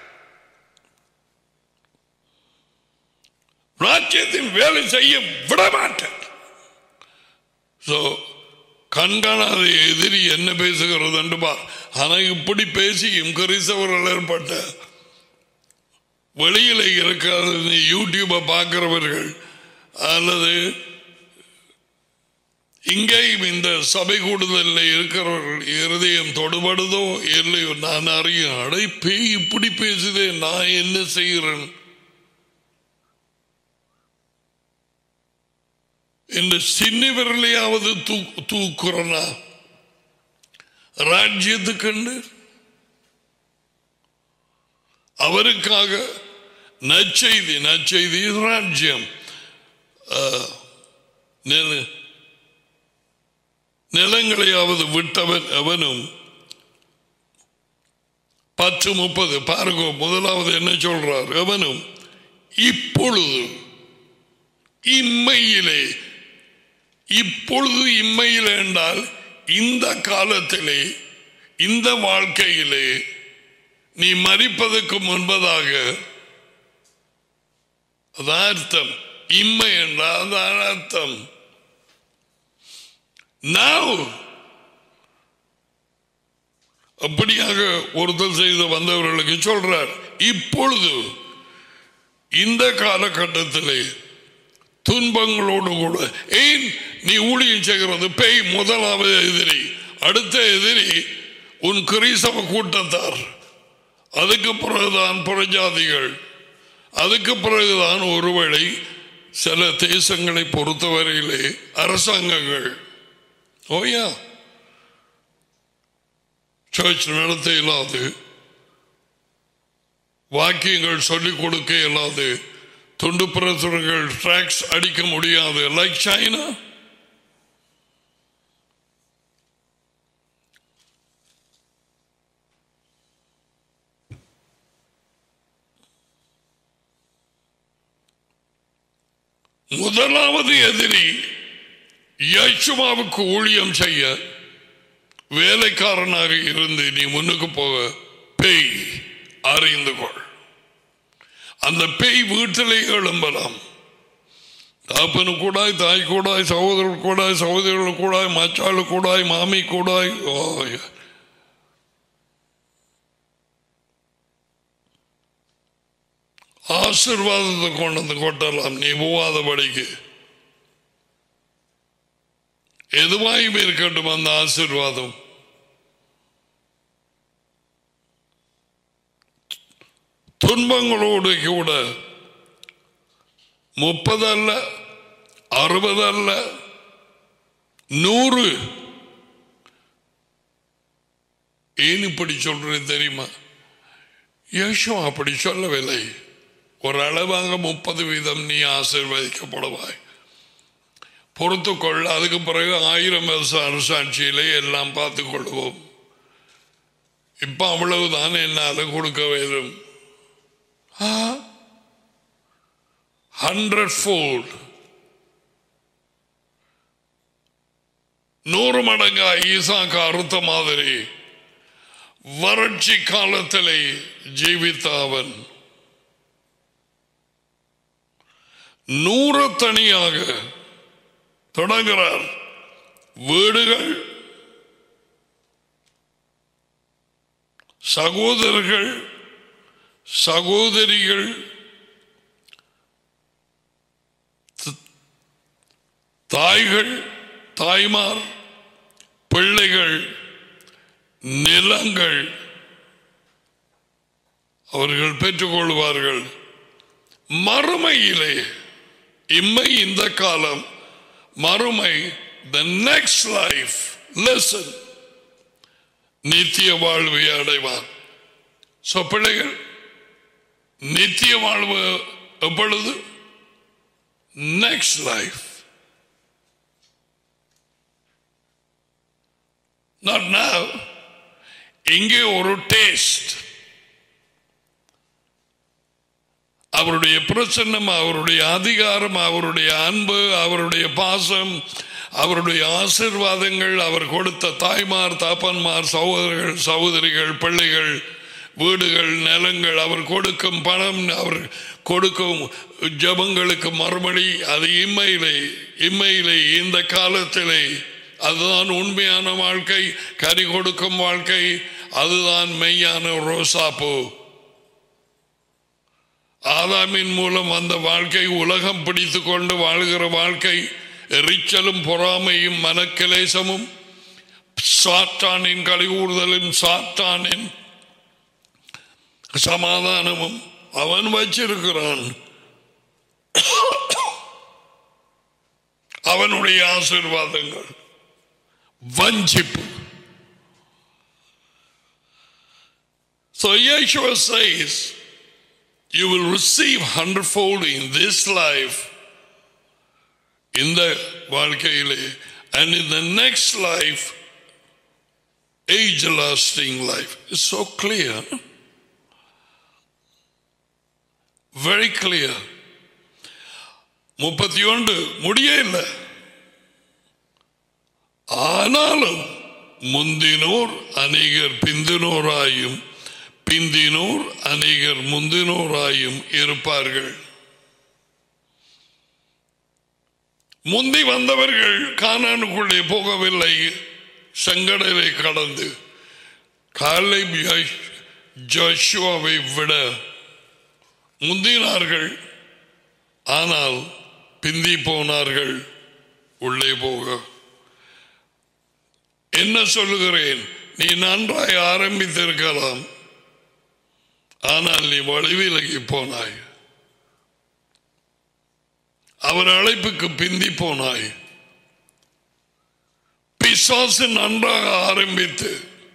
ராஜ்யத்தின் வேலை செய்ய விட மாட்டேன் ஸோ கண்காணாத எதிரி என்ன பேசுகிறது என்று பார் ஆனா இப்படி பேசியும் கிறிஸ்தவர்கள் ஏற்பட்ட வெளியில இருக்கிற யூடியூபை பார்க்கிறவர்கள் அல்லது இங்கேயும் இந்த சபை கூடுதலில் இருக்கிறவர்கள் இருதயம் தொடுபடுதோ இல்லையோ நான் அறியும் அடை பேய் இப்படி பேசுதே நான் என்ன செய்கிறேன் இந்த சின்ன விரலையாவது தூ தூக்குறனா ராஜ்யத்துக்கண்டு அவருக்காக நற்செய்தி நற்செய்தி ராஜ்யம் அஹ், நில- நிலங்களையாவது விட்டவன் அவனும் பத்து முப்பது பாருங்க முதலாவது என்ன சொல்றார் அவனும் இப்பொழுது இம்மையிலே இப்பொழுது இம்மையில் என்றால் இந்த காலத்திலே இந்த வாழ்க்கையிலே நீ மறிப்பதற்கு முன்பதாக அதான் அர்த்தம் இம்மை என்றால் அதான் அர்த்தம் now அப்படியாக ஒருத்தர் செய்து வந்தவர்களுக்கு சொல்றார் இப்பொழுது இந்த காலகட்டத்திலே துன்பங்களோடு கூட ஏன் நீ ஊழியம் செய்கிறது பேய் முதலாவது எதிரி அடுத்த எதிரி உன் கிறிஸ்தவ கூட்டத்தார் அதுக்கு பிறகுதான் புறஜாதிகள் அதுக்கு பிறகுதான் ஒருவேளை சில தேசங்களை பொறுத்தவரையிலே அரசாங்கங்கள் ஓயா சர்ச் நடத்த இயலாது வாக்கியங்கள் சொல்லிக் கொடுக்க இயலாது துண்டு பிரசுரங்கள் ட்ராக்ஸ் அடிக்க முடியாது லைக் சைனா முதலாவது எதிரி யேசுவாவுக்கு ஊழியம் செய்ய வேலைக்காரனாக இருந்து நீ முன்னுக்கு போக பேய் அறிந்து கொள் அந்த பேய் வீட்டிலே எழும்பலாம் தாப்பனு கூடாய் தாய் கூடாய் சகோதரர் கூடாய் சகோதரர்கள் கூடாய் மச்சாளு கூடாய் மாமி கூடாய் ஓ ஆசிர்வாதத்தை கொண்டு வந்து கொட்டலாம் நீ போவாதபடிக்கு எதுவாயும் இருக்கட்டும் அந்த ஆசிர்வாதம் துன்பங்களோடு கூட முப்பது அல்ல அறுபது அல்ல நூறு ஏன் இப்படி சொல்றேன் தெரியுமா யேசு அப்படி சொல்லவில்லை ஒரு அளவாக முப்பது வீதம் நீ ஆசீர்வதிக்கப்படுவாய் பொறுத்துக்கொள் அதுக்கு பிறகு ஆயிரம் வருஷ அரசாட்சியிலே எல்லாம் பார்த்து கொள்வோம் இப்ப அவ்வளவுதான் என்னால கொடுக்க வேண்டும் ஹண்ட்ரட் ஃபோல்ட் நூறு மடங்கா ஈசாக்கு அறுத்த மாதிரி வறட்சி காலத்திலே ஜீவித்த அவன் நூறு தனியாக தொடங்குகிறார் வீடுகள் சகோதரர்கள் சகோதரிகள் த- தாய்கள் தாய்மார் பிள்ளைகள் நிலங்கள் அவர்கள் பெற்றுக்கொள்வார்கள் மறுமையிலே இம்மை இந்த காலம் மறுமை த நெக்ஸ்ட் லைஃப் லெசன் நித்திய வாழ்வை அடைவான் So, பிள்ளைகள் நித்திய வாழ்வு எப்பொழுது நெக்ஸ்ட் லைஃப் நாட் now இங்கே ஒரு டேஸ்ட் அவருடைய பிரசன்னம் அவருடைய அதிகாரம் அவருடைய அன்பு அவருடைய பாசம் அவருடைய ஆசிர்வாதங்கள் அவர் கொடுத்த தாய்மார் தாப்பன்மார் சகோதரர்கள் சகோதரிகள் பிள்ளைகள் வீடுகள் நிலங்கள் அவர் கொடுக்கும் பணம் அவர் கொடுக்கும் ஜபங்களுக்கு மறுபடி அது இம்மையிலே இம்மையிலே இந்த காலத்திலே அதுதான் உண்மையான வாழ்க்கை கறி கொடுக்கும் வாழ்க்கை அதுதான் மெய்யான ரோசாப்பூ ஆதாமின் மூலம் அந்த வாழ்க்கை உலகம் பிடித்து கொண்டு வாழ்கிற வாழ்க்கை எரிச்சலும் பொறாமையும் மனக்கிலேசமும் சாத்தானின் கழிவுறுதலும் சாத்தானின் சமாதானமும் அவன் வச்சிருக்கிறான் அவனுடைய ஆசீர்வாதங்கள் வஞ்சிப்பு So Yeshua says, you will receive hundredfold in this life, in the வாழ்க்கையிலே, and in the next life, age-lasting life. It's so clear. Very clear. முப்பத்தி ஒன்று முடிய இல்லை ஆனாலும் முந்தினோர் அநேகர் பிந்தினோராயும் பிந்தினோர் அநேகர் முந்தினோராயும் இருப்பார்கள் முந்தி வந்தவர்கள் கானானுக்குள்ளே போகவில்லை செங்கடலை கடந்து காலை ஜோஷுவாவை விட முந்தினார்கள் ஆனால் பிந்தி போனார்கள் உள்ளே போக என்ன சொல்லுகிறேன் நீ நன்றாய் ஆரம்பித்திருக்கலாம் ஆனால் நீ வழிவிலகி போனாய் அவர் அழைப்புக்கு பிந்தி போனாய் பிசாசு நன்றாக ஆரம்பித்து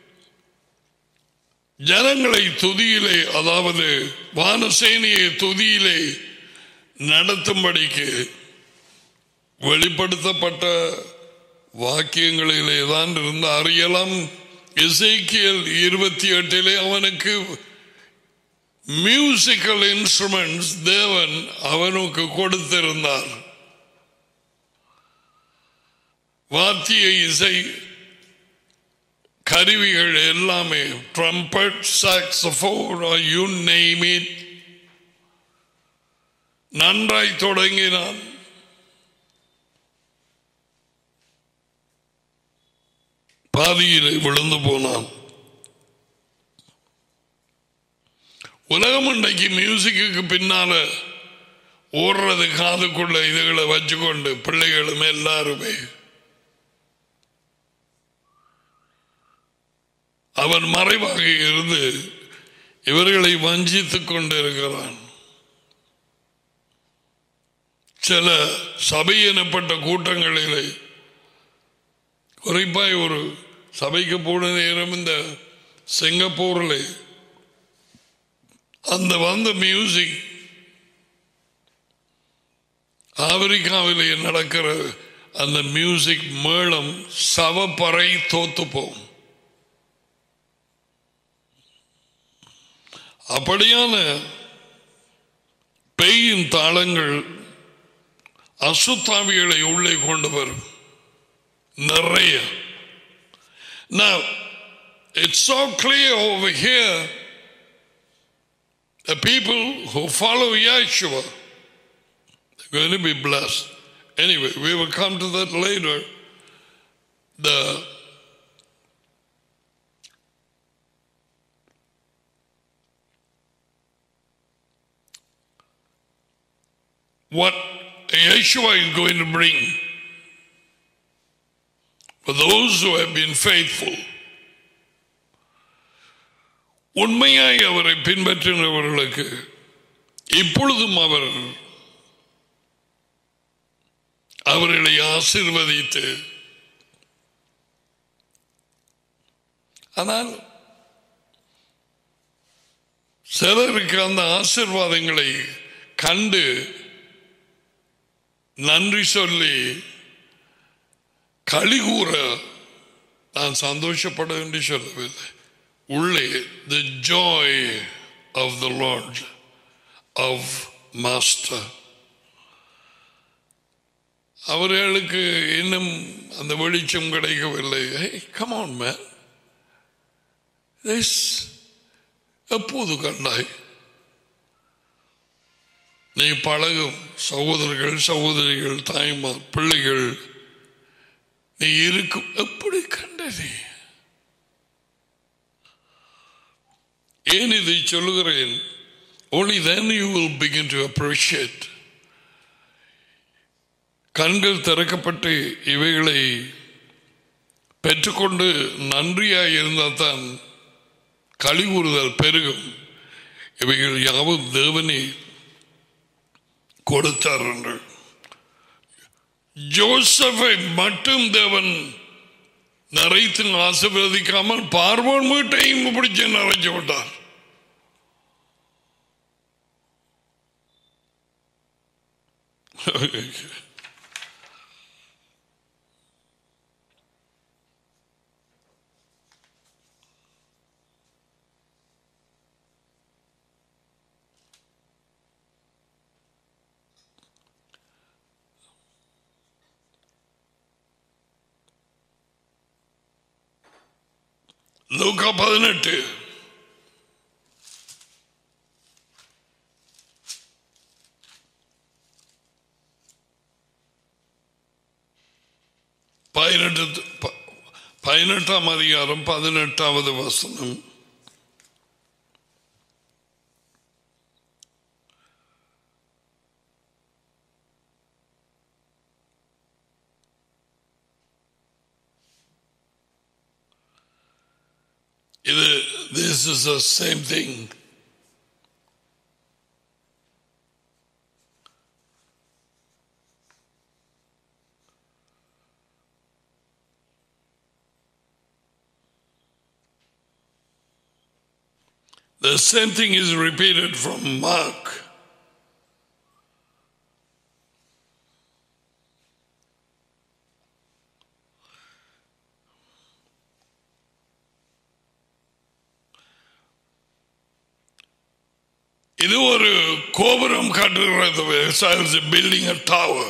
ஜனங்களை துதியிலே அதாவது வானசேனியை துதியிலே நடத்தும்படிக்கு வெளிப்படுத்தப்பட்ட வாக்கியங்களிலே தான் இருந்து அறியலாம் இசைக்கியல் இருபத்தி எட்டிலே அவனுக்கு மியூசிக்கல் இன்ஸ்ட்ருமெண்ட்ஸ் தேவன் அவனுக்கு கொடுத்திருந்தார் வாத்திய இசை கருவிகள் எல்லாமே trumpet saxophone you name it நன்றாய் தொடங்கினான் பாதியிலே விழுந்து போனான் உலகம் இன்றைக்கு மியூசிக்கு பின்னால ஓடுறது காதுக்குள்ள இதுகளை வச்சுக்கொண்டு பிள்ளைகளும் எல்லாருமே அவன் மறைவாக இருந்து இவர்களை வஞ்சித்துக் கொண்டிருக்கிறான் சில சபை எனப்பட்ட கூட்டங்களிலே குறிப்பாய் ஒரு சபைக்கு போன நேரம் இந்த சிங்கப்பூரில் அந்த வந்த மியூசிக் ஆப்பிரிக்காவிலே நடக்கிற அந்த மியூசிக் மேளம் சவப்பறை தோத்து போகும் அப்படியான பெய்யின் தாளங்கள் அசுத்தாவிகளை உள்ளே கொண்டு வரும் நிறைய Now, it's so clear over here the people who follow Yeshua they're going to be blessed. Anyway, we will come to that later. The what Yeshua is going to bring for those who have been faithful. உண்மையாய் அவரை பின்பற்றினவர்களுக்கு இப்பொழுதும் அவர் அவர்களை ஆசிர்வதித்து ஆனால் சிலருக்கு அந்த ஆசிர்வாதங்களை கண்டு நன்றி சொல்லி களி கூற நான் சந்தோஷப்பட என்று சொல்லவில்லை உள்ளே the joy of the lord of master அவர்களுக்கு இன்னும் அந்த வெளிச்சம் கிடைக்கவில்லை கமான் மேன் எப்போது கண்டாய் நீ பழகும் சகோதரர்கள் சகோதரிகள் தாய்மார் பிள்ளைகள் நீ இருக்கும் எப்படி கண்டது ஏன் இதை சொல்லுகிறேன் only then you will begin to appreciate கண்கள் திறக்கப்பட்டு இவைகளை பெற்றுக்கொண்டு நன்றியாய் இருந்தால் தான் கழிவுறுதல் பெருகும் இவைகள் யாவும் தேவனே கொடுத்தார் என்று ஜோசஃபை மட்டும் தேவன் நிறைத்து ஆசீர்வதிக்காமல் பார்வோன் வீட்டையும் பிடிச்சு நிறைச்சு விட்டார் லூக்கா பதினெட்டு பதினெட்டு ப- பதினெட்டாம் அதிகாரம் பதினெட்டாவது வசனம் இது this is the same thing The same thing is repeated from Mark. இது ஒரு கோபுரம் கட்டுகிறது building a tower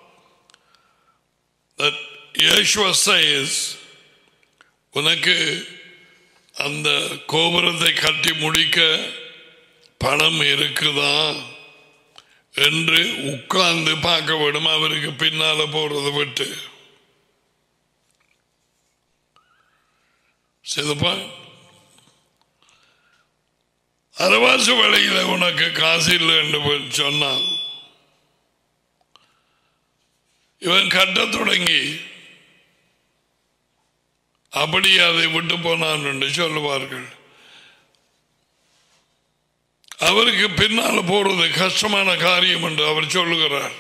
that Yeshua says உனக்கு அந்த கோபுரத்தை கட்டி முடிக்க பணம் இருக்குதா என்று உட்கார்ந்து பார்க்க விடும் அவருக்கு பின்னால போறதை விட்டு சிதப்பா அரவாசு வேலையில உனக்கு காசு இல்லை என்று போய் சொன்னான் இவன் கட்டத் தொடங்கி அப்படி அதை விட்டு போனான் என்று சொல்லுவார்கள் அவருக்கு பின்னால போறது கஷ்டமான காரியம் என்று அவர் சொல்லுகிறார்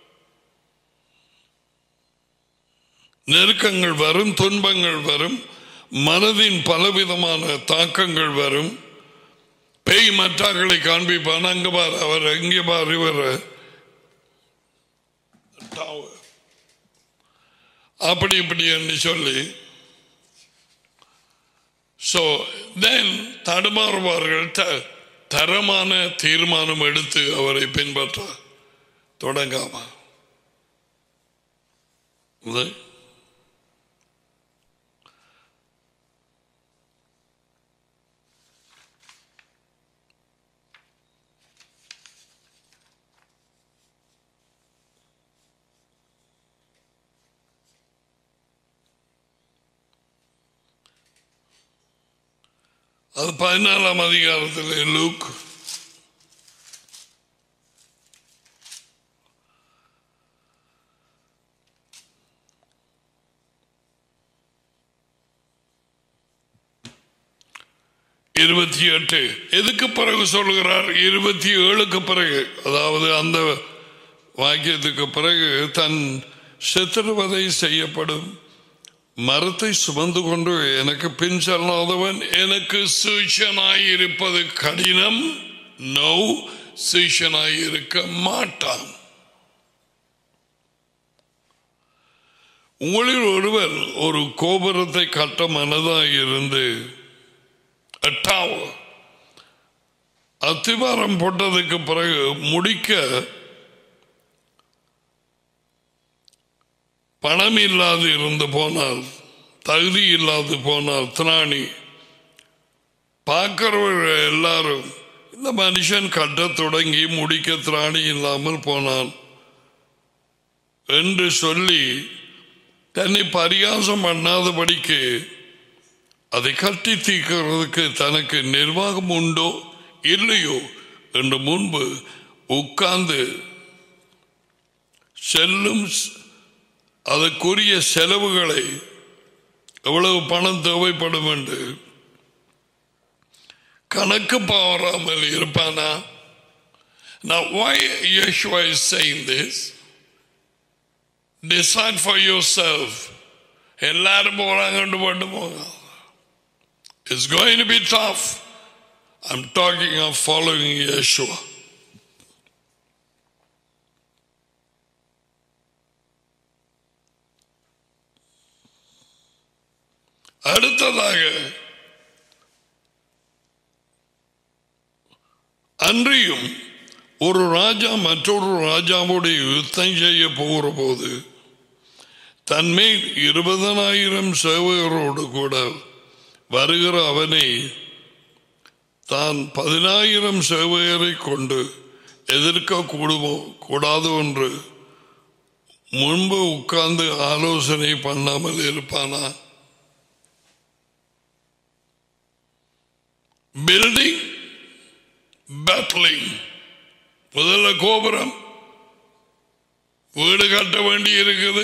நெருக்கங்கள் வரும் துன்பங்கள் வரும் மனதின் பலவிதமான தாக்கங்கள் வரும் பேய் மற்றாக்களை காண்பிப்பான் அங்க பார் அவர் எங்கே பார் இவர் அப்படி இப்படி என்று சொல்லி ஸோ தென் தடுமாறுவார்கள் த- தரமான தீர்மானம் எடுத்து அவரை பின்பற்ற தொடங்காம இது அது பதினாலாம் அதிகாரத்தில் லூக் இருபத்தி எட்டு எதுக்கு பிறகு சொல்லுகிறார் இருபத்தி ஏழுக்கு பிறகு அதாவது அந்த வாக்கியத்துக்கு பிறகு தன் சித்திரவதை செய்யப்படும் மரத்தை சுமந்து கொண்டு எனக்கு பின் செல்லாதவன் எனக்கு சூஷனாய் இருப்பது கடினம் நோ சூஷனாய் இருக்க மாட்டான் உங்களில் ஒருவர் ஒரு கோபுரத்தை கட்ட மனதாய் இருந்து a tower. அத்திவாரம் போட்டதுக்கு பிறகு முடிக்க பணம் இல்லாது இருந்து போனால் தகுதி இல்லாது போனால் திராணி பார்க்கிறவர்கள் எல்லாரும் இந்த மனுஷன் கட்டத் தொடங்கி முடிக்க திராணி இல்லாமல் போனான் என்று சொல்லி தன்னை பரியாசம் பண்ணாதபடிக்கு அதை கட்டி தீர்க்கிறதுக்கு தனக்கு நிர்வாகம் உண்டோ இல்லையோ என்று முன்பு உட்கார்ந்து செல்லும் ஸ்- அதற்குரிய செலவுகளை எவ்வளவு பணம் தேவைப்படும் என்று கணக்கு பாராமல் இருப்பானா Now, why Yeshua is saying this? Decide for yourself எல்லாரும் போறாங்கன்னு போட்டு போங்க it's going to be tough I'm talking of following Yeshua அடுத்ததாக அன்றியும் ஒரு ராஜா மற்றொரு ராஜாவோடு யுத்தம் செய்ய போகிற போது தன்மேல் இருபதனாயிரம் சேவகரோடு கூட வருகிற அவனை தான் பதினாயிரம் சேவகரை கொண்டு எதிர்க்க கூடுமோ கூடாது என்று முன்பு உட்கார்ந்து ஆலோசனை பண்ணாமல் இருப்பானா பில்டிங் பேட்லிங் முதல்ல கோபுரம் வீடு கட்ட வேண்டி இருக்குது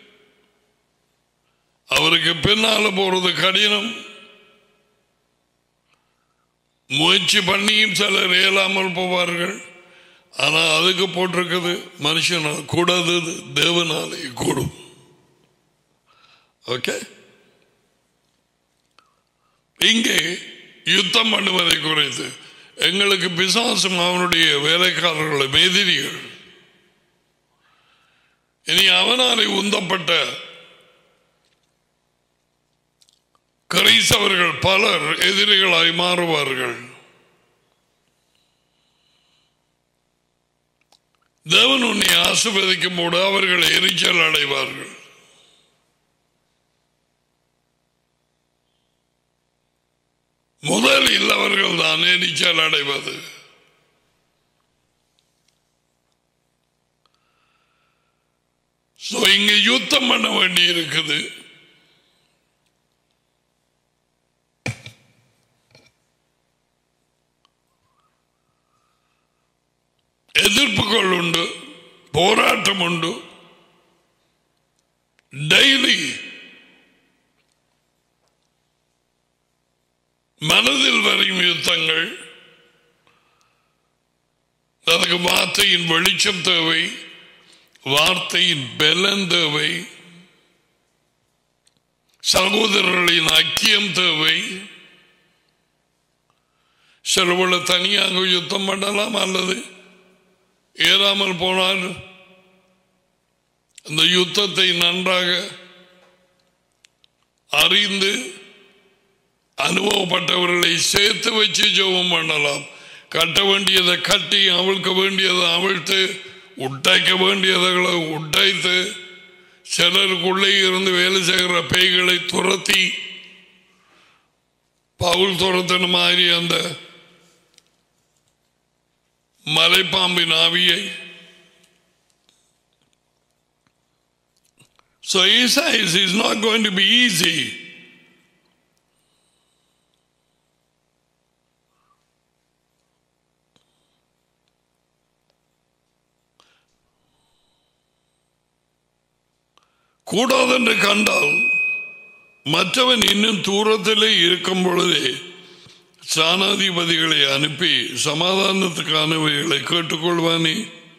அவருக்கு பின்னால போறது கடினம் முயற்சி பண்ணியும் சிலர் இயலாமல் போவார்கள் ஆனா அதுக்கு போட்டிருக்குது மனுஷனால் கூடாது தேவனாலே கூடும் ஓகே இங்கே யுத்தம் பண்ணுவதை குறைத்து எங்களுக்கு பிசாசும் அவனுடைய வேலைக்காரர்களை எதிரிகள் இனி அவனாலே உந்தப்பட்ட கிரைசவர்கள் பலர் எதிரிகளாய் மாறுவார்கள் தேவன் உன்னை ஆசிர்வதிக்கும் போது அவர்கள் எரிச்சல் அடைவார்கள் முதலில் அவர்கள் தான் எரிச்சல் அடைவது So, இங்க யுத்தம் பண்ண வேண்டி இருக்குது எதிர்ப்புகள் உண்டு போராட்டம் உண்டு டெய்லி மனதில் வரும் யுத்தங்கள் அதுக்கு வார்த்தையின் வெளிச்சம் தேவை வார்த்தையின் பலன் தேவை சகோதரர்களின் ஐக்கியம் தேவை சிலவுள்ள தனியாக யுத்தம் பண்ணலாம் அல்லது ஏறாமல் போனால் அந்த யுத்தத்தை நன்றாக அறிந்து அனுபவப்பட்டவர்களை சேர்த்து வச்சு ஜெபம் பண்ணலாம் கட்ட வேண்டியதை கட்டி அவிழ்க்க வேண்டியதை அவிழ்த்து உட்டாய்க்க வேண்டியதை உட்டாய்த்து சிலருக்குள்ளே இருந்து வேலை செய்கிற பேய்களை துரத்தி பவுல் துரத்தின மாதிரி அந்த மலைப்பாம்பின் ஆவியை So he says it's not going to be easy. கூடாதென்று கண்டால் மற்றவன் இன்னும் தூரத்திலே இருக்கும் பொழுதே சாணாதிபதிகளை அனுப்பி சமாதானத்துக்கானவைகளை கேட்டுக்கொள்வானே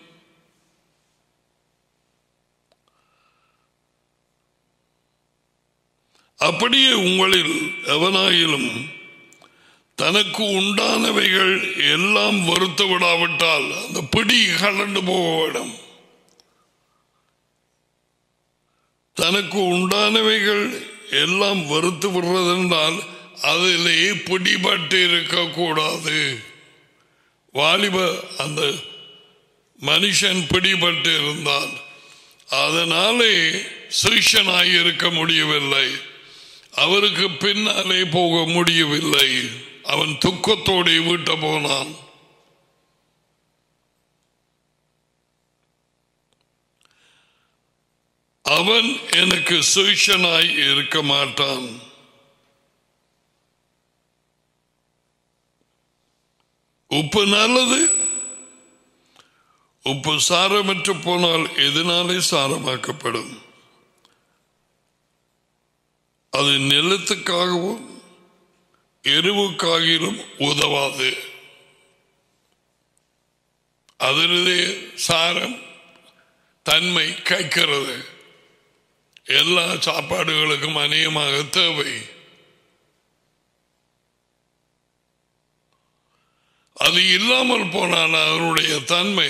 அப்படியே உங்களில் எவனாயிலும் தனக்கு உண்டானவைகள் எல்லாம் வருத்த விடாவிட்டால் அந்த பிடி கலண்டு போக வேண்டும் தனக்கு உண்டானவைகள் எல்லாம் வெறுத்து விடுறதென்றால் அதிலே பிடிபட்டு இருக்கக்கூடாது வாலிப அந்த மனுஷன் பிடிபட்டு இருந்தால் அதனாலே சிஷனாய் இருக்க முடியவில்லை அவருக்கு பின்னாலே போக முடியவில்லை அவன் துக்கத்தோடு வீட்ட போனான் அவன் எனக்கு சுஷனாய் இருக்க மாட்டான் உப்பு நல்லது உப்பு சாரமற்று போனால் எதனாலே சாரமாக்கப்படும் அது நிலத்துக்காகவும் எருவுக்காகிலும் உதவாது அதனுடைய சாரம் தன்மை கைக்கிறது எல்லா சாப்பாடுகளுக்கும் அநேகமாக தேவை அது இல்லாமல் போனால் அதனுடைய தன்மை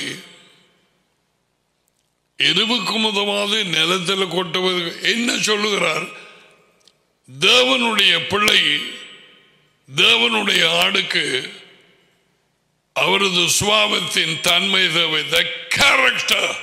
எருவுக்கு முதமாவது நிலத்தில் கொட்டுவது என்ன சொல்லுகிறார் தேவனுடைய பிள்ளை தேவனுடைய ஆடுக்கு அவரது சுவாபத்தின் தன்மை தேவை த கேரக்டர்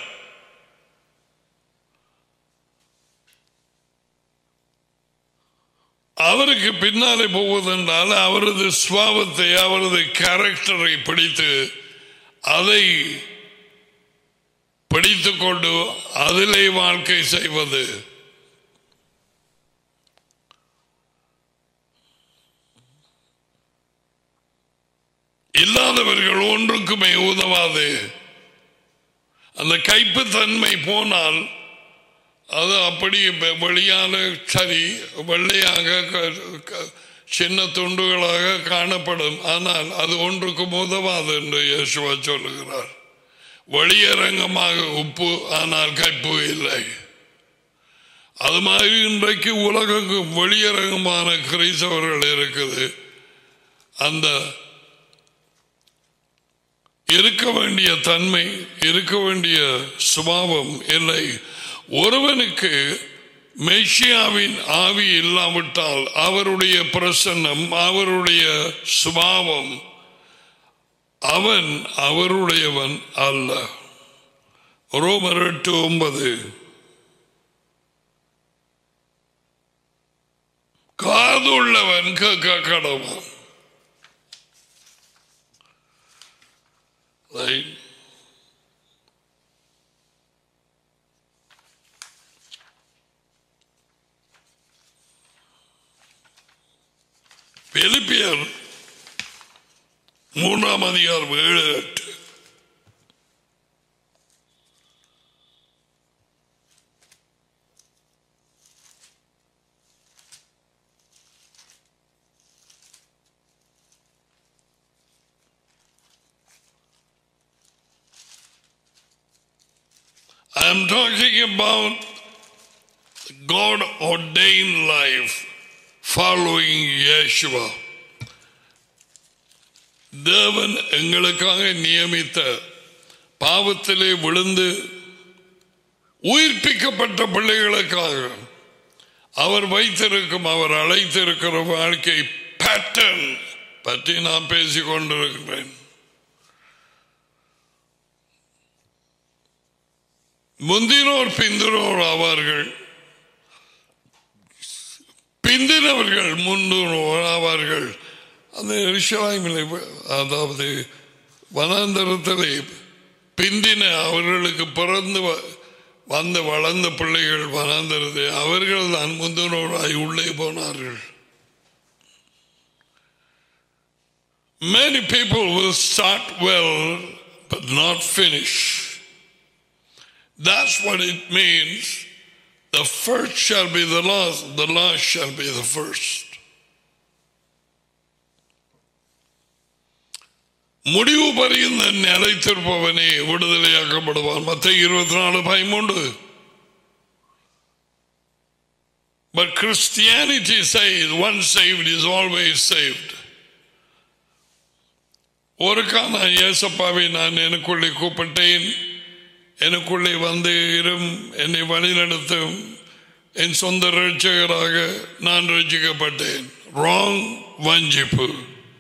அவருக்கு பின்னாலே போவதென்றால் அவரது சுவாபத்தை அவரது கேரக்டரை பிடித்து அதை பிடித்துக் கொண்டு அதிலே வாழ்க்கை செய்வது இல்லாதவர்கள் ஒன்றுக்குமே உதவாது அந்த கைப்பு தன்மை போனால் அது அப்படி வெ- வெளியான சரி வெள்ளையாக க- க- சின்ன துண்டுகளாக காணப்படும் ஆனால் அது ஒன்றுக்கும் உதவாது என்று இயேசுவா சொல்லுகிறார் வெளியரங்கமாக உப்பு ஆனால் கைப்பு இல்லை அது மாதிரி இன்றைக்கு உலகங்கும் வெளியரங்கமான கிறிஸ்தவர்கள் இருக்குது அந்த இருக்க வேண்டிய தன்மை இருக்க வேண்டிய சுபாவம் இல்லை ஒருவனுக்கு மெஷியாவின் ஆவி இல்லாவிட்டால் அவருடைய பிரசன்னம் அவருடைய சுபாவம் அவன் அவருடையவன் அல்ல ரோமர் எட்டு ஒன்பது காதுள்ளவன் கேட்க கடவான் Right? பிலிப்பியர் மூன்றாம் அதிகாரம் ஏழு எட்டு I'm talking about God ordained life following Yeshua. தேவன் எங்களுக்காக நியமித்த பாவத்திலே விழுந்து உயிர்ப்பிக்கப்பட்ட பிள்ளைகளுக்காக அவர் வைத்திருக்கும் அவர் அழைத்திருக்கிற வாழ்க்கை பேட்டர்ன் பற்றி நான் பேசிக் கொண்டிருக்கிறேன் முந்தினோர் பிந்தினோர் ஆவார்கள் பிந்தினவர்கள் முந்தினோர் ஆவார்கள் அந்த ரிஷாய்மிலை அதாவது வனாந்தரத்திலே பிந்தின அவர்களுக்கு பிறந்து வ- வந்து வளர்ந்த பிள்ளைகள் வனாந்தரத்தை அவர்கள் தான் முந்தினோராய் உள்ளே போனார்கள் Many people will start well but not finish. That's what it means. The first shall be the last, the last shall be the first. முடிவு பறிந்த நிலைத்திருப்பவனே விடுதலையாக்கப்படுவான் மத்த இருபத்தி நாலு பதிமூன்று But Christianity says one saved is always saved. ஒருக்கா நான் ஏசப்பாவை நான் எனக்குள்ளே கூப்பிட்டேன் எனக்குள்ளே வந்து இரும் என்னை வழிநடத்தும் என் சொந்த ரட்சகராக நான் ரட்சிக்கப்பட்டேன் ராங் வஞ்சிப்பு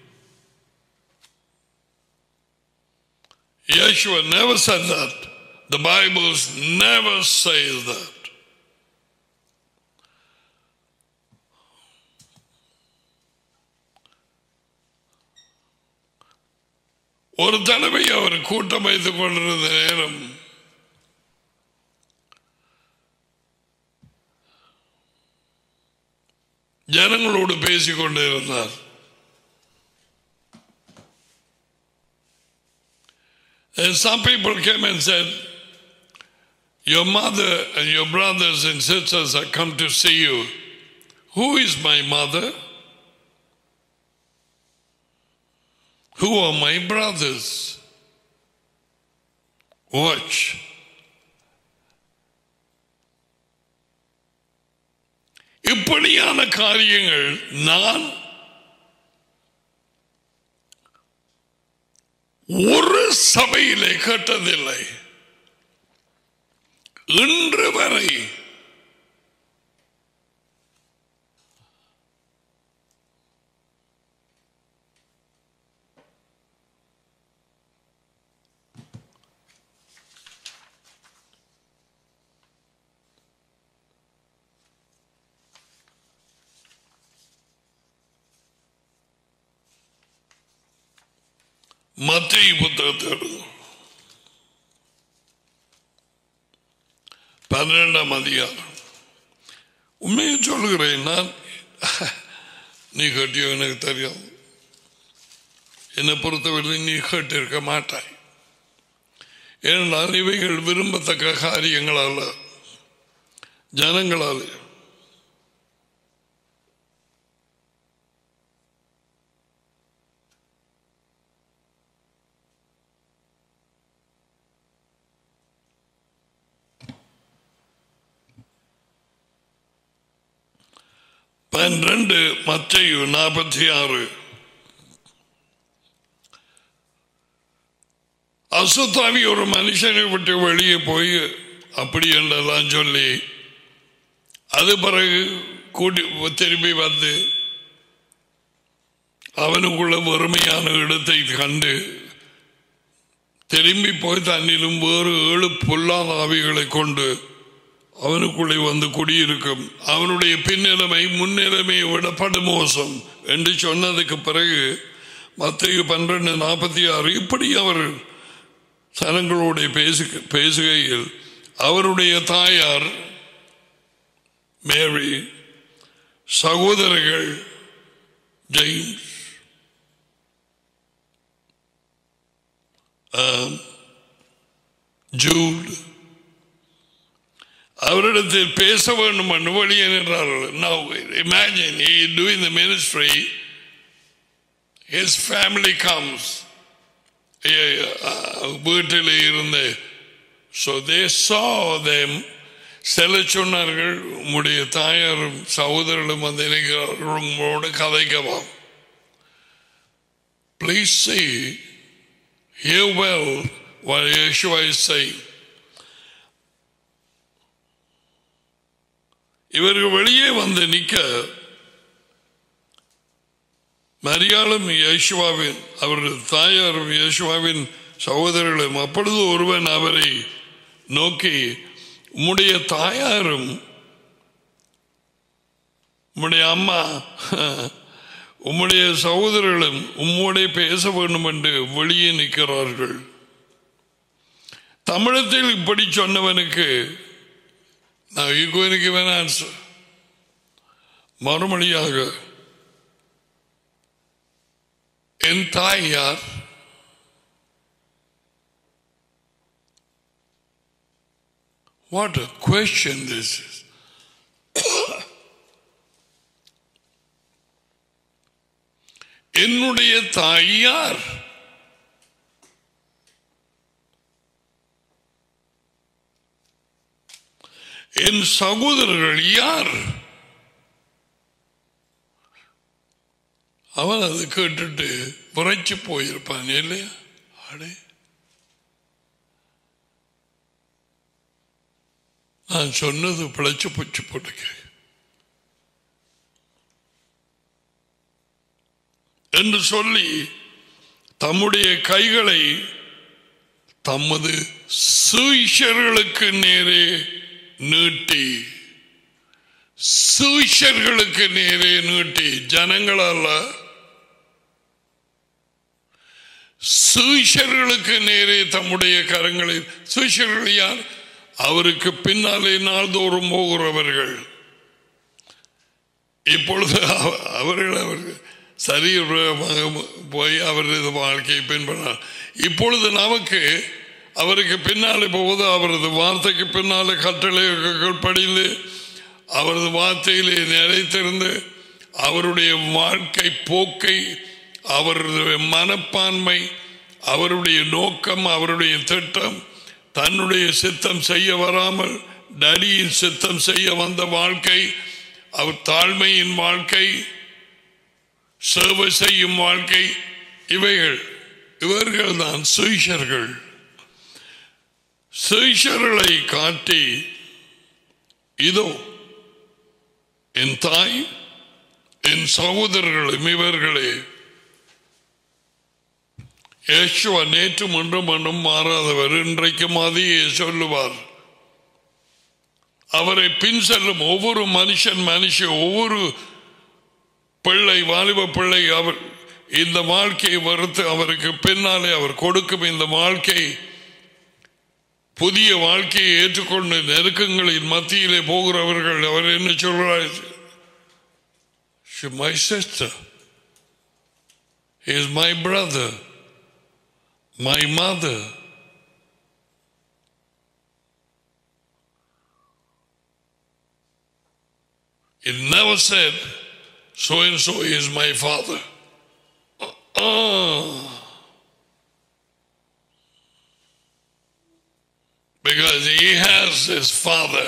Yeshua never said that. The Bible never says that. ஒரு தடவை அவர் கூட்டம் வைத்துக் கொண்டிருந்த நேரம் ஜனங்களோடு பேசிக் கொண்டிருந்தார் And some people came and said, Your mother and your brothers and sisters have come to see you. Who is my mother? Who are my brothers? Watch. இப்படியான காரியங்கள் நான் ஒரு சபையிலே கேட்டதில்லை இன்று வரை மத்திய புத்தகத்தில் பன்னிரெண்டாம் அதிகாரம் உண்மையை சொல்கிறேன் நான் நீ கட்டியோ எனக்கு தெரியாது என்னை பொறுத்தவரை நீ கேட்டிருக்க மாட்டாய் ஏனென்றால் இவைகள் விரும்பத்தக்க காரியங்கள் அல்ல ஜனங்களால் பன்னிரண்டு மத்தையு நாற்பத்தி ஆறு அசுத்தாவி ஒரு மனுஷனை விட்டு வெளியே போய் அப்படி என்றெல்லாம் சொல்லி அது பிறகு கூட்டி திரும்பி வந்து அவனுக்குள்ள வறுமையான இடத்தை கண்டு திரும்பி போய் தன்னிலும் வேறு ஏழு பொல்லாத ஆவிகளை கொண்டு அவனுக்குள்ளே வந்து குடியிருக்கும் அவனுடைய பின்னிலைமை முன்னிலைமையை விட படுமோசம் என்று சொன்னதுக்கு பிறகு மத்திய பன்னிரண்டு நாற்பத்தி ஆறு இப்படி அவர் சனங்களோட பேசு பேசுகையில் அவருடைய தாயார் மேரி சகோதரர்கள் ஜெயிம்ஸ் ஜூட் அவரிடத்தில் பேச வேண்டும் என்று வழியே நின்றார்கள் Now imagine he is doing the ministry his family comes வீட்டில் இருந்து so they saw them சில சொன்னார்கள் உம்முடைய தாயாரும் சகோதரர்களும் வந்து இருக்கிறார்கள் உங்களோட கதைக்கலாம் Please see, hear well what Yeshua is saying. இவர்கள் வெளியே வந்து நிற்க மரியாளும் யேசுவாவின் அவரது தாயாரும் யேசுவாவின் சகோதரர்களும் அப்பொழுது ஒருவன் அவரை நோக்கி உம்முடைய தாயாரும் உம்முடைய அம்மா உம்முடைய சகோதரர்களும் உம்முடைய பேச வேண்டும் என்று வெளியே நிற்கிறார்கள் தமிழத்தில் இப்படி சொன்னவனுக்கு Now you're going to give an answer. மறுமொழியாக என் தாய் யார் What a question this is. என்னுடைய தாய் யார் என் சகோதரர்கள் யார் அவன் அதை கேட்டுட்டு புரைச்சு போயிருப்பான் இல்லையா அடே நான் சொன்னது பிழைச்சு போச்சு போட்டுக்க என்று சொல்லி தம்முடைய கைகளை தமது சீஷர்களுக்கு நேரே நீட்டி சூஷர்களுக்கு நேரே நீட்டி ஜனங்களால சூஷர்களுக்கு நேரே தம்முடைய கரங்களை சூஷர்கள் யார் அவருக்கு பின்னாலே நாள்தோறும் போகிறவர்கள் இப்பொழுது அவர்கள் அவர்கள் சரீரமாக போய் அவரது வாழ்க்கையை பின்பற்றார் இப்பொழுது நமக்கு அவருக்கு பின்னாலே போவது அவரது வார்த்தைக்கு பின்னாலே கட்டளைகள் படிந்து அவரது வார்த்தையிலே நிலைத்திருந்து அவருடைய வாழ்க்கை போக்கை அவரது மனப்பான்மை அவருடைய நோக்கம் அவருடைய திட்டம் தன்னுடைய சித்தம் செய்ய வராமல் டடியின் சித்தம் செய்ய வந்த வாழ்க்கை அவர் தாழ்மையின் வாழ்க்கை சேவை செய்யும் வாழ்க்கை இவைகள் இவர்கள் தான் சுயிஷர்கள் சுயிஷர்களை காட்டி இதோ என் தாய் என் சகோதரர்களும் இவர்களே யேசுவா நேற்று ஒன்றும் மண்ணும் மாறாதவர் இன்றைக்கும் அதையே சொல்லுவார் அவரை பின் செல்லும் ஒவ்வொரு மனுஷன் மனுஷன் ஒவ்வொரு பிள்ளை வாலிப பிள்ளை அவர் இந்த வாழ்க்கையை வறுத்து அவருக்கு பின்னாலே அவர் கொடுக்கும் இந்த வாழ்க்கை புதிய வாழ்க்கையை ஏற்றுக்கொண்டு நெருக்கங்களின் மத்தியிலே போகிறவர்கள் அவர் என்ன சொல்றார் my sister is my brother my mother It never said, so and so is my father. Ah. Because he has his father,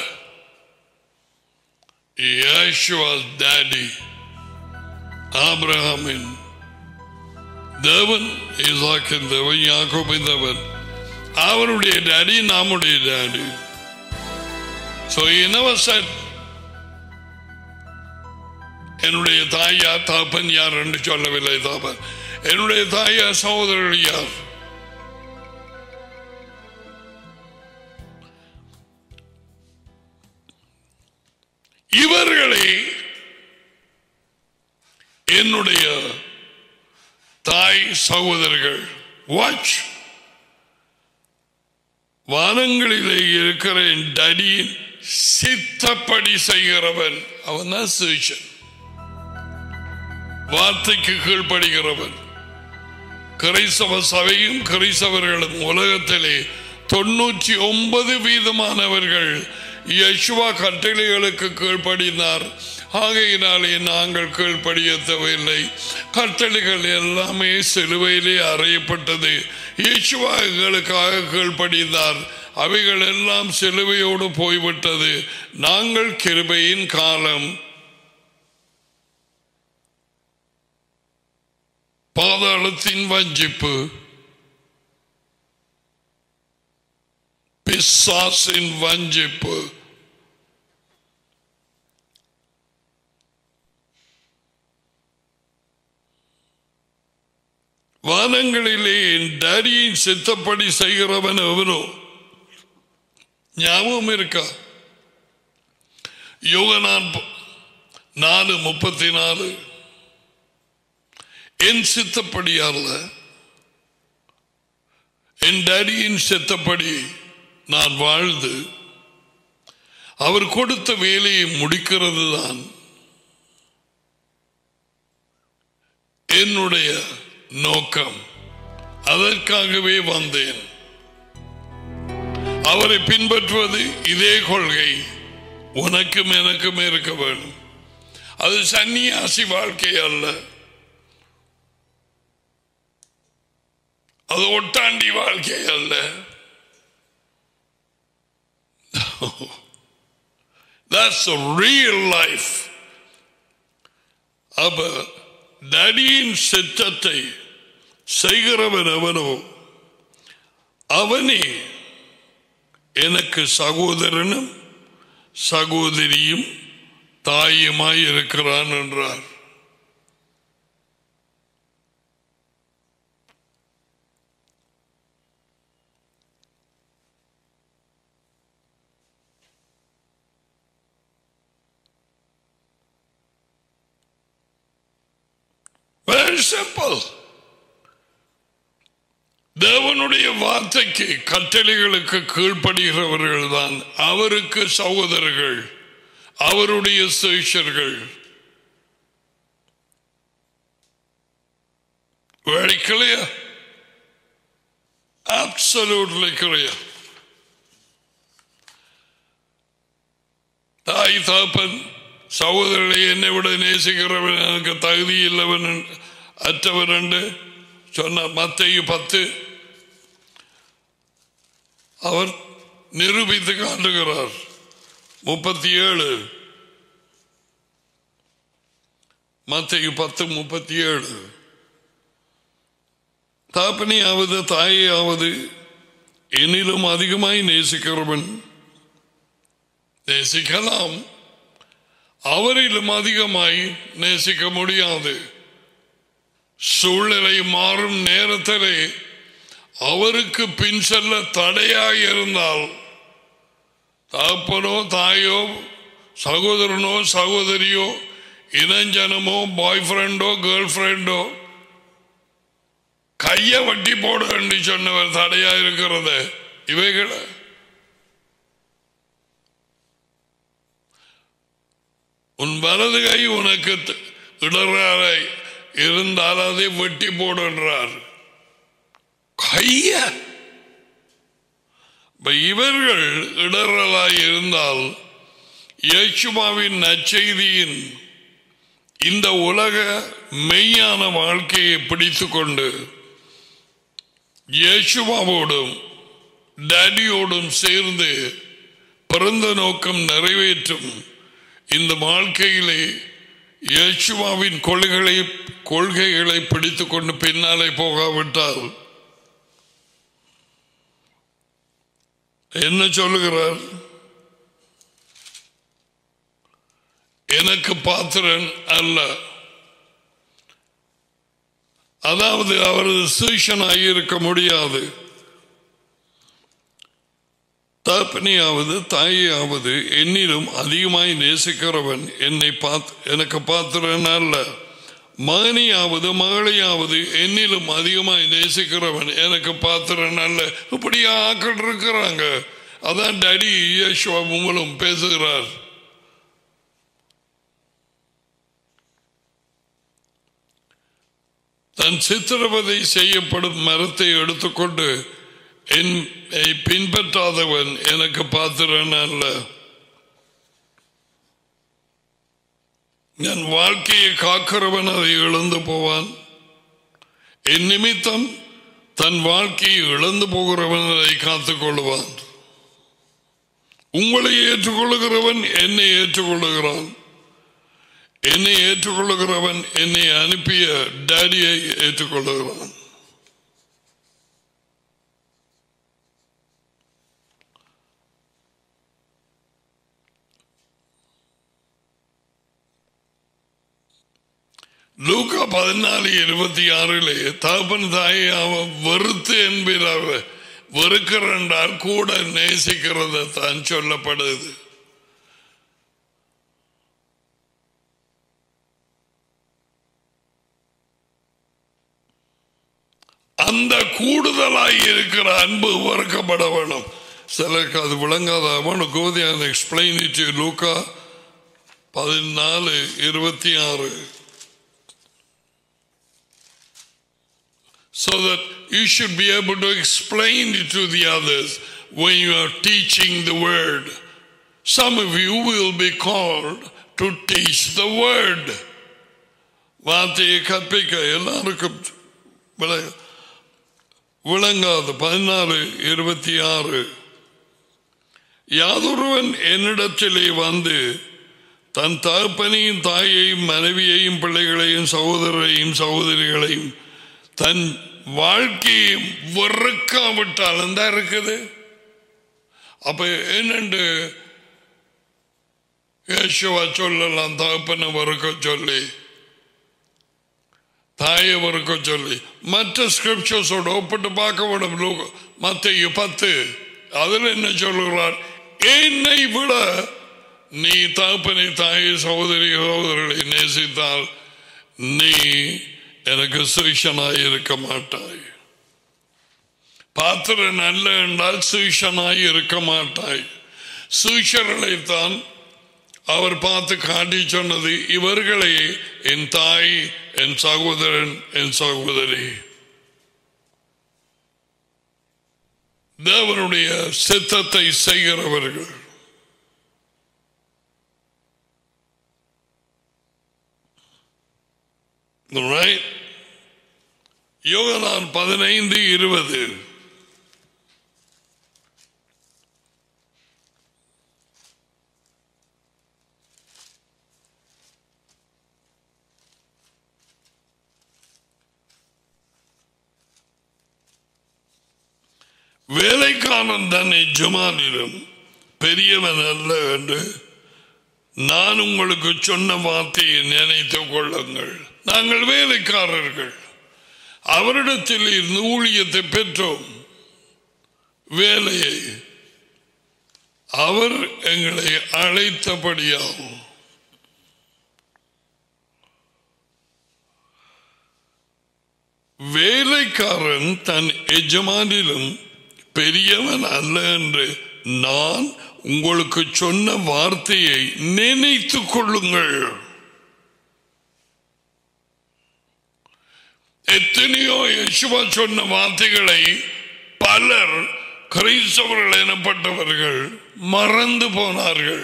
Yeshua's daddy, Abrahamin. தேவன் ஈசாக்கின் தேவன் யாக்கோபின் தேவன் அவருடைய டாடி நம்முடைய daddy So he never said, என்னுடைய தாயா தாப்பன் யார் என்று சொல்லவில்லை தாப்பன் என்னுடைய தாயா சகோதரர்கள் யார் இவர்களே என்னுடைய தாய் சகோதரர்கள் வாட்ச் வானங்களிலே இருக்கிற என் டடியின் சித்தப்படி செய்கிறவன் அவன் தான் சீஷன் வார்த்தைக்கு கீழ்ப்படுகிறவன் கிரைசவ சபையும் கிரைசவர்களும் உலகத்திலே தொண்ணூற்றி ஒன்பது வீதமானவர்கள் யசுவா கட்டளைகளுக்கு கீழ்ப்படினார் ஆகையினாலே நாங்கள் கீழ்ப்படிய தேவையில்லை கட்டளைகள் எல்லாமே சிலுவையிலே அறையப்பட்டது யேசுவா எங்களுக்காக கீழ்ப்படிந்தார் அவைகள் எல்லாம் சிலுவையோடு போய்விட்டது நாங்கள் கிருபையின் காலம் பாதாளத்தின் வஞ்சிப்பு பிசாசின் வஞ்சிப்பு வானங்களிலே என் டேடியின் சித்தப்படி செய்கிறவன் எவனோ ஞாபகம் இருக்கா யோகனான் நாலு முப்பத்தி நாலு என் சித்தப்படி அல்ல என் டேடியின் சித்தப்படி நான் வாழ்ந்து அவர் கொடுத்த வேலையை முடிக்கிறது தான் என்னுடைய நோக்கம் அதற்காகவே வந்தேன் அவரை பின்பற்றுவது இதே கொள்கை உனக்கும் எனக்கும் இருக்க வேண்டும் அது சன்னியாசி வாழ்க்கை அல்ல அது ஒட்டாண்டி வாழ்க்கை அல்ல That's a real life. அப்ப நடியின் சித்தத்தை செய்கிறவன் அவனோ அவனே எனக்கு சகோதரனும் சகோதரியும் தாயுமாய் இருக்கிறான் என்றார் Very simple. தேவனுடைய வார்த்தைக்கு கட்டளைகளுக்கு கீழ்ப்படுகிறவர்கள் தான் அவருக்கு சகோதரர்கள் அவருடைய சேஷர்கள் Very clear. Absolutely clear. தாய் தாப்பன் சகோதரனை என்னை விட நேசிக்கிறவன் எனக்கு தகுதி இல்லவன் அற்றவன் என்று சொன்ன மத்தையு பத்து அவர் நிரூபித்து காட்டுகிறார் முப்பத்தி ஏழு மத்திய பத்து முப்பத்தி ஏழு தாப்பனையாவது தாயையாவது என்னிலும் அதிகமாய் நேசிக்கிறவன் நேசிக்கலாம் அவரிலும் அதிகமாய் நேசிக்க முடியாது சூழ்நிலை மாறும் நேரத்திலே அவருக்கு பின் செல்ல தடையாய் இருந்தால் தகப்பனோ தாயோ சகோதரனோ சகோதரியோ இளஞ்சனமோ பாய் ஃப்ரெண்டோ கேர்ள் ஃப்ரெண்டோ கைய வட்டி போட என்று சொன்னவர் தடையா இருக்கிறது இவைகளை உன் வலது கை உனக்கு இடராக இருந்தால் அதை வெட்டி போடுன்றார் கைய இப்ப இவர்கள் இடரலாய் இருந்தால் இயேசுமாவின் நற்செய்தியின் இந்த உலக மெய்யான வாழ்க்கையை பிடித்துக் கொண்டு இயேசுமாவோடும் டேடியோடும் சேர்ந்து பிறந்த நோக்கம் நிறைவேற்றும் இந்த வாழ்க்கையிலே இயேசுவாவின் கொள்கைகளை கொள்கைகளை பிடித்துக் கொண்டு பின்னாலே போகாவிட்டால் என்ன சொல்லுகிறார் எனக்கு பாத்திரன் அல்ல அதாவது அவரது சீஷனாக இருக்க முடியாது தகப்பனையாவது தாயாவது என்னிலும் அதிகமாய் நேசிக்கிறவன் என்னை பார்த்து எனக்கு பாத்திரன் அல்ல மகனியாவது மகளையாவது என்னிலும் அதிகமாய் நேசிக்கிறவன் எனக்கு பாத்திரன் அல்ல இப்படியா ஆக்கள் இருக்கிறாங்க அதான் டடி யேசுவா உங்களும் பேசுகிறார் தன் சித்திரவதை செய்யப்படும் மரத்தை எடுத்துக்கொண்டு என்னை பின்பற்றாதவன் எனக்கு பாத்திரன் அல்ல என் வாழ்க்கையை காக்கிறவன் அதை இழந்து போவான் என் நிமித்தம் தன் வாழ்க்கையை இழந்து போகிறவன் அதை காத்துக் கொள்வான் உங்களை ஏற்றுக்கொள்ளுகிறவன் என்னை ஏற்றுக்கொள்ளுகிறான் என்னை ஏற்றுக்கொள்ளுகிறவன் என்னை அனுப்பிய டேடியை ஏற்றுக்கொள்ளுகிறான் லூக்கா பதினாலு இருபத்தி ஆறிலே தகப்பன் தாயை அவன் வெறுத்து என்பார் வெறுக்கிறண்டால் கூட நேசிக்கிறது தான் சொல்லப்படுது அந்த கூடுதலாய் இருக்கிற அன்பு வறுக்கப்பட வேணும் சிலருக்கு அது விளங்காத அவனு கோதி அந்த எக்ஸ்பிளைன் இட்டு லூக்கா பதினாலு இருபத்தி ஆறு so that you should be able to explain it to the others when you are teaching the word. Some of you will be called to teach the word. வார்த்தையை கற்பிக்க எல்லாருக்கும் விள- விளங்காது பதினாறு இருபத்தி ஆறு யாதொருவன் என்னிடத்திலே வந்து தன் தகப்பனையும் தாயையும் மனைவியையும் பிள்ளைகளையும் சகோதரரையும் சகோதரிகளையும் தன் வாழ்க்கையை வெறுக்காவிட்டால் தான் இருக்குது அப்ப என்னண்டு யேசுவா சொல்லலாம் தகப்பனை வறுக்க சொல்லி தாயை வறுக்க சொல்லி மற்ற ஸ்கிரிப்சர்ஸோட ஒப்பிட்டு பார்க்க வேண்டும் மத்திய பத்து அதில் என்ன சொல்லுகிறார் என்னை விட நீ தகப்பனை தாயை சகோதரி சகோதரர்களை நேசித்தால் நீ எனக்கு சுவிஷனாய் இருக்க மாட்டாய் பாத்திரன் நல்ல என்றால் சுவிஷனாய் இருக்க மாட்டாய் சுவிஷர்களைத்தான் அவர் பார்த்து காட்டி சொன்னது இவர்களே என் தாய் என் சகோதரன் என் சகோதரி தேவனுடைய சித்தத்தை செய்கிறவர்கள் Right? யோகனான் பதினைந்து இருபது வேலைக்காரன் தன் எஜமானிலும் பெரியவன் அல்ல என்று நான் உங்களுக்கு சொன்ன வார்த்தையை நினைத்துக் கொள்ளுங்கள் நாங்கள் வேலைக்காரர்கள் அவரிடத்தில் இருந்து ஊழியத்தை பெற்றோம் வேலையை அவர் எங்களை அழைத்தபடியாகும் வேலைக்காரன் தன் எஜமானிலும் பெரியவன் அல்ல என்று நான் உங்களுக்கு சொன்ன வார்த்தையை நினைத்துக் கொள்ளுங்கள் எத்தனையோ யசுவா சொன்ன வார்த்தைகளை பலர் கிறிஸ்தவர்கள் எனப்பட்டவர்கள் மறந்து போனார்கள்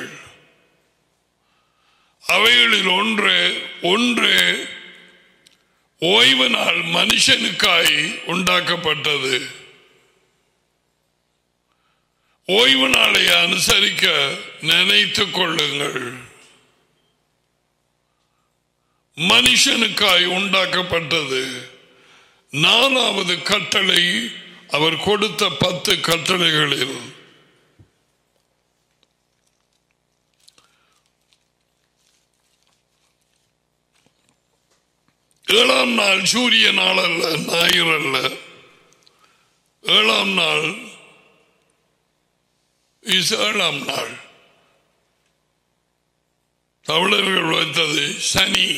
அவைகளில் ஒன்று ஒன்று ஓய்வு நாள் மனுஷனுக்காய் உண்டாக்கப்பட்டது ஓய்வு நாளை அனுசரிக்க நினைத்துக் கொள்ளுங்கள் மனுஷனுக்காய் உண்டாக்கப்பட்டது நாலாவது கட்டளை அவர் கொடுத்த பத்து கட்டளைகளில் ஏழாம் நாள் சூரிய நாள் அல்ல ஞாயிறு அல்ல ஏழாம் நாள் இஸ் ஏழாம் நாள் தமிழர்கள் வைத்தது சனி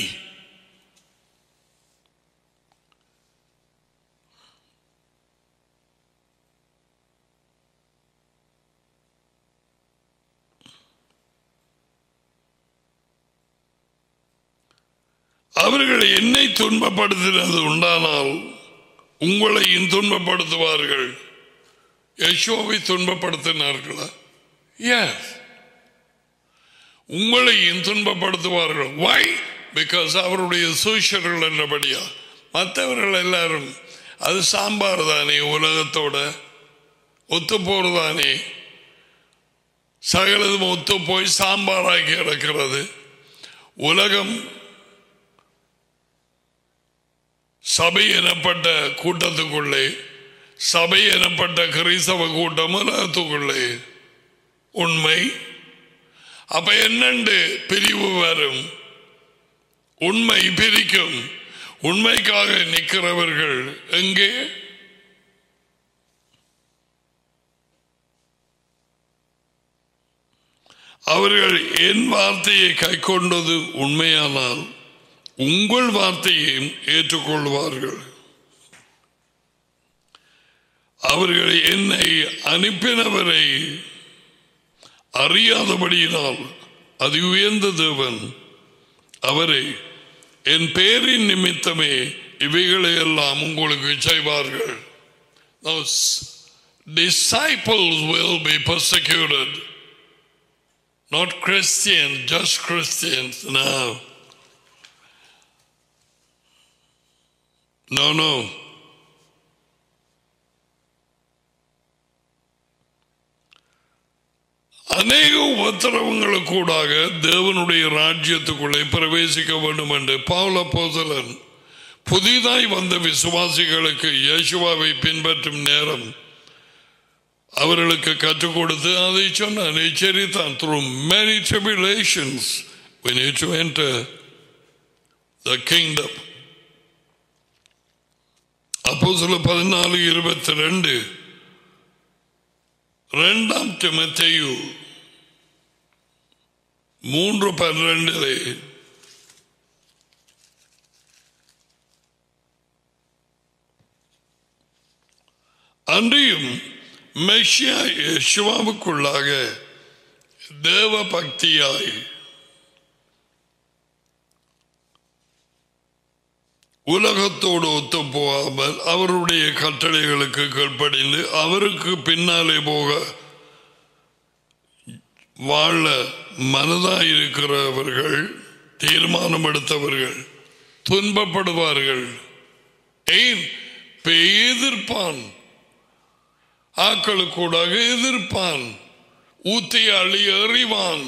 அவர்கள் என்னை துன்பப்படுத்தினது உண்டானால் உங்களையும் துன்பப்படுத்துவார்கள் யசோவை துன்பப்படுத்தினார்களா எஸ் உங்களையும் துன்பப்படுத்துவார்கள் வை பிகாஸ் அவருடைய சூஷர்கள் என்றபடியா மற்றவர்கள் எல்லாரும் அது சாம்பார் தானே உலகத்தோட ஒத்து போறதானே சகலதும் ஒத்து போய் சாம்பாராக்கி கிடக்கிறது உலகம் சபை எனப்பட்ட கூட்டத்துக்குள்ளே சபை எனப்பட்ட கிறிஸ்தவ கூட்டம் உலகத்துக்குள்ளே உண்மை அப்ப என்னண்டு பிரிவு வரும் உண்மை பிரிக்கும் உண்மைக்காக நிற்கிறவர்கள் எங்கே அவர்கள் என் வார்த்தையை கை கொண்டது உண்மையானால் உங்கள் வார்த்தையையும் ஏற்றுக்கொள்வார்கள் அவர்கள் என்னை அனுப்பினவரை அறியாதபடியினால் அது உயர்ந்த தேவன் அவரை என் பேரின் நிமித்தமே இவைகளை எல்லாம் உங்களுக்கு செய்வார்கள் Those disciples will be persecuted. Not Christians, just Christians. No. No, no. அநேக உபத்திரவங்களுக்கூடாக தேவனுடைய ராஜ்யத்துக்குள்ளே பிரவேசிக்க வேண்டும் என்று பவுல போசலன் புதிதாய் வந்த விசுவாசிகளுக்கு இயேசுவாவை பின்பற்றும் நேரம் அவர்களுக்கு கற்றுக் கொடுத்து அதை சொன்னார் எச்சரித்தான் through many tribulations we need to enter the kingdom அப்போ சில பதினாலு இருபத்தி ரெண்டு ரெண்டாம் திமத்தையு மூன்று பன்னிரண்டிலே அன்றியும் மெஷியா யேசுவாவுக்குள்ளாக தேவ பக்தியாய் உலகத்தோடு ஒத்து போகாமல் அவருடைய கட்டளைகளுக்கு கீழ்ப்படிந்து அவருக்கு பின்னாலே போக வாழ மனதாயிருக்கிறவர்கள் தீர்மானம் எடுத்தவர்கள் துன்பப்படுவார்கள் ஏன் இப்ப எதிர்ப்பான் ஆக்களுக்கூடாக எதிர்ப்பான் ஊத்தி அழி எறிவான்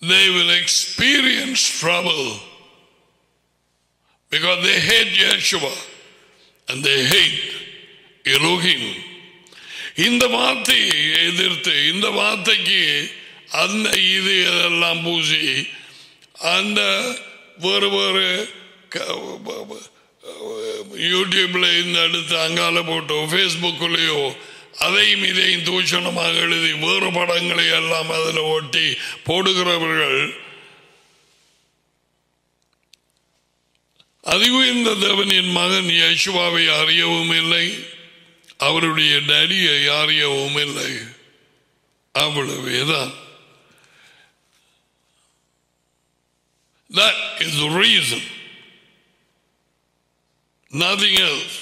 they will experience trouble because they hate Yeshua and they hate Elohim. இந்த வார்த்தையை எதிர்த்து இந்த வார்த்தைக்கு அந்த இது இதெல்லாம் பூசி அந்த வேறு வேறு க- யூடியூப்ல இந்த அடுத்து அங்கால போட்டோ ஃபேஸ்புக்லேயோ அதையும் இதையும் தூஷணமாக எழுதி வேறு படங்களை எல்லாம் அதில் ஒட்டி போடுகிறவர்கள் அதிகம் இந்த தேவனின் மகன் யசுவாவை அறியவும் இல்லை அவருடைய டடியை அறியவும் இல்லை அவ்வளவேதான் That is the reason. Nothing else.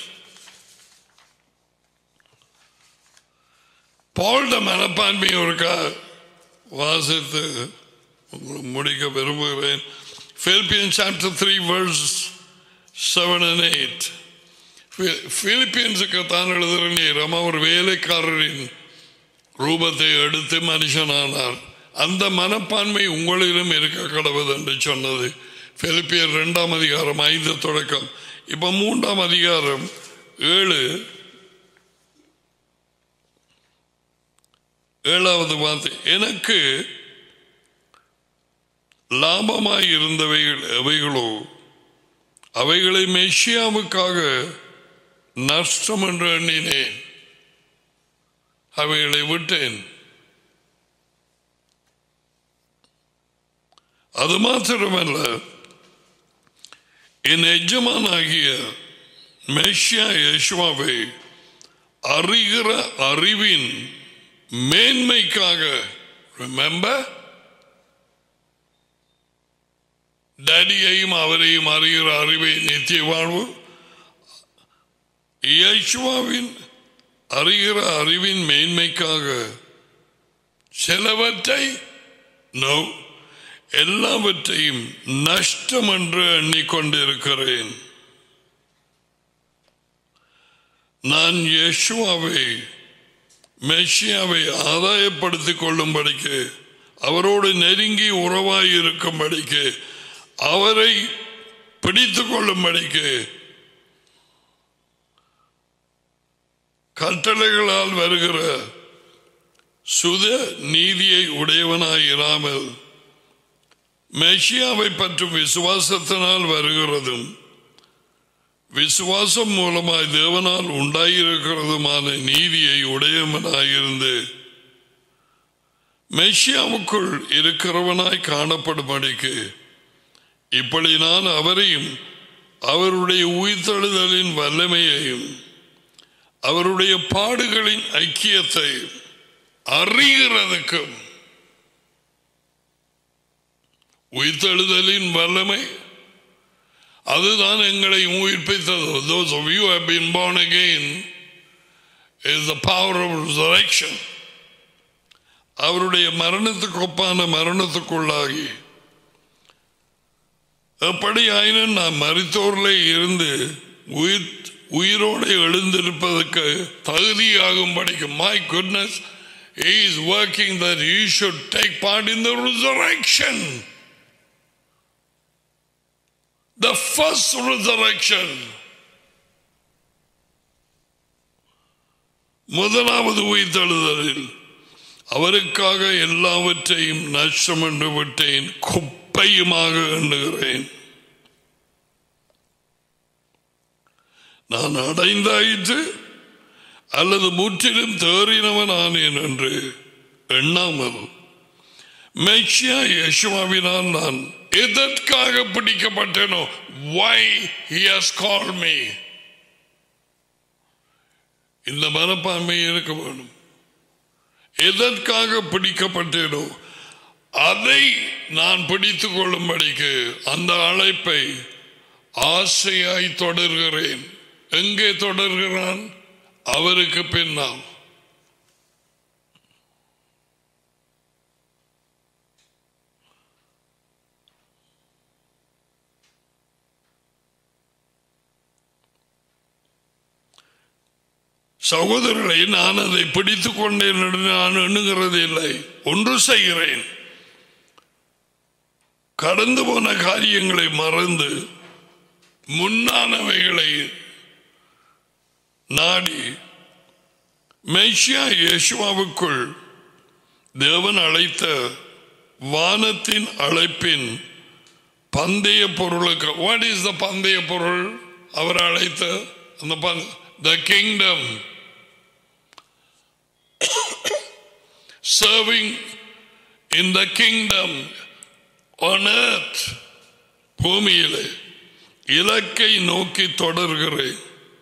பால்ட மனப்பான்மை ஒருக்கா வாசித்து உங்களுக்கு முடிக்க விரும்புகிறேன் Philippians chapter 3 verse 7 and 8 பிலிப்பீன்ஸுக்கு தான் எழுதுகிற நேரம் அவர் வேலைக்காரரின் ரூபத்தை எடுத்து மனுஷனானார் அந்த மனப்பான்மை உங்களிலும் இருக்க கடவுது என்று சொன்னது பிலிப்பியர் இரண்டாம் அதிகாரம் ஐந்து தொடக்கம் இப்ப மூன்றாம் அதிகாரம் ஏழு ஏழாவது வார்த்தை எனக்கு லாபமாய் இருந்தவைகள் எவைகளோ அவைகளை மெஷியாவுக்காக நஷ்டம் என்று எண்ணினேன் அவைகளை விட்டேன் அது மாத்திரமல்ல என் எஜமானாகிய மெஷியா யேசுவாவை அறிகிற அறிவின் மேன்மைக்காக ரிமெம்பர் டேடியையும் அவரையும் அறிகிற அறிவை நித்திய வாழ்வு இயேசுவாவின் அறிகிற அறிவின் மேன்மைக்காக சிலவற்றை நோ எல்லாவற்றையும் நஷ்டம் என்று எண்ணிக்கொண்டிருக்கிறேன் நான் யேசுவாவை மெஷியாவை ஆதாயப்படுத்திக் கொள்ளும்படிக்கு அவரோடு நெருங்கி உறவாய் இருக்கும்படிக்கு அவரை பிடித்துக் கொள்ளும்படிக்கு கட்டளைகளால் வருகிற சுத நீதியை உடையவனாய் இராமல் மெஷியாவை பற்றும் விசுவாசத்தினால் வருகிறதும் விசுவாசம் மூலமாய் தேவனால் உண்டாயிருக்கிறதுமான நீதியை உடையவனாயிருந்து மெஷியாவுக்குள் இருக்கிறவனாய் காணப்படும்படிக்கு இப்படி நான் அவரையும் அவருடைய உயிர்த்தெழுதலின் வல்லமையையும் அவருடைய பாடுகளின் ஐக்கியத்தை அறிகிறதுக்கும் உயிர்த்தெழுதலின் வல்லமை அதுதான் எங்களை உயிர்ப்பித்தது those of you who have been born again is the power of resurrection அவருடைய மரணத்துக்கு ஒப்பான மரணத்துக்குள்ளாகி எப்படி ஆயினும் நான் மரித்தோர்ல இருந்து உயிர் உயிரோடு எழுந்திருப்பதற்கு தகுதியாகும் படிக்கும் my goodness he is working that he should take part in the resurrection the first resurrection முதலாவது உயிர்த்தெழுதலில் அவருக்காக எல்லாவற்றையும் நஷ்டம் என்று விட்டேன் குப்பையுமாக எண்ணுகிறேன் நான் அடைந்தாயிற்று அல்லது முற்றிலும் தேறினவன் ஆனேன் என்று எண்ணாமல் மெக்ஷியா யேசுவாவினால் நான் எதற்காக பிடிக்கப்பட்டேனோ வை he has called me இந்த மனப்பான்மை இருக்க வேண்டும் எதற்காக பிடிக்கப்பட்டேனோ அதை நான் பிடித்துக் கொள்ளும்படிக்கு அந்த அழைப்பை ஆசையாய் தொடர்கிறேன் எங்கே தொடர்கிறான் அவருக்கு பின்னால் சகோதரர்களை நான் அதை பிடித்துக் கொண்டேன் என்று நான் எண்ணுகிறது இல்லை ஒன்று செய்கிறேன் கடந்து போன காரியங்களை மறந்து முன்னானவைகளை நாடி மெய்ஷியா இயேசுவாவுக்குள் தேவன் அழைத்த வானத்தின் அழைப்பின் பந்தய பொருளுக்கு வாட் இஸ் த பந்தய பொருள் அவர் அழைத்த அந்த the kingdom serving in the kingdom on earth பூமியிலே இலக்கை நோக்கி தொடர்கிறேன்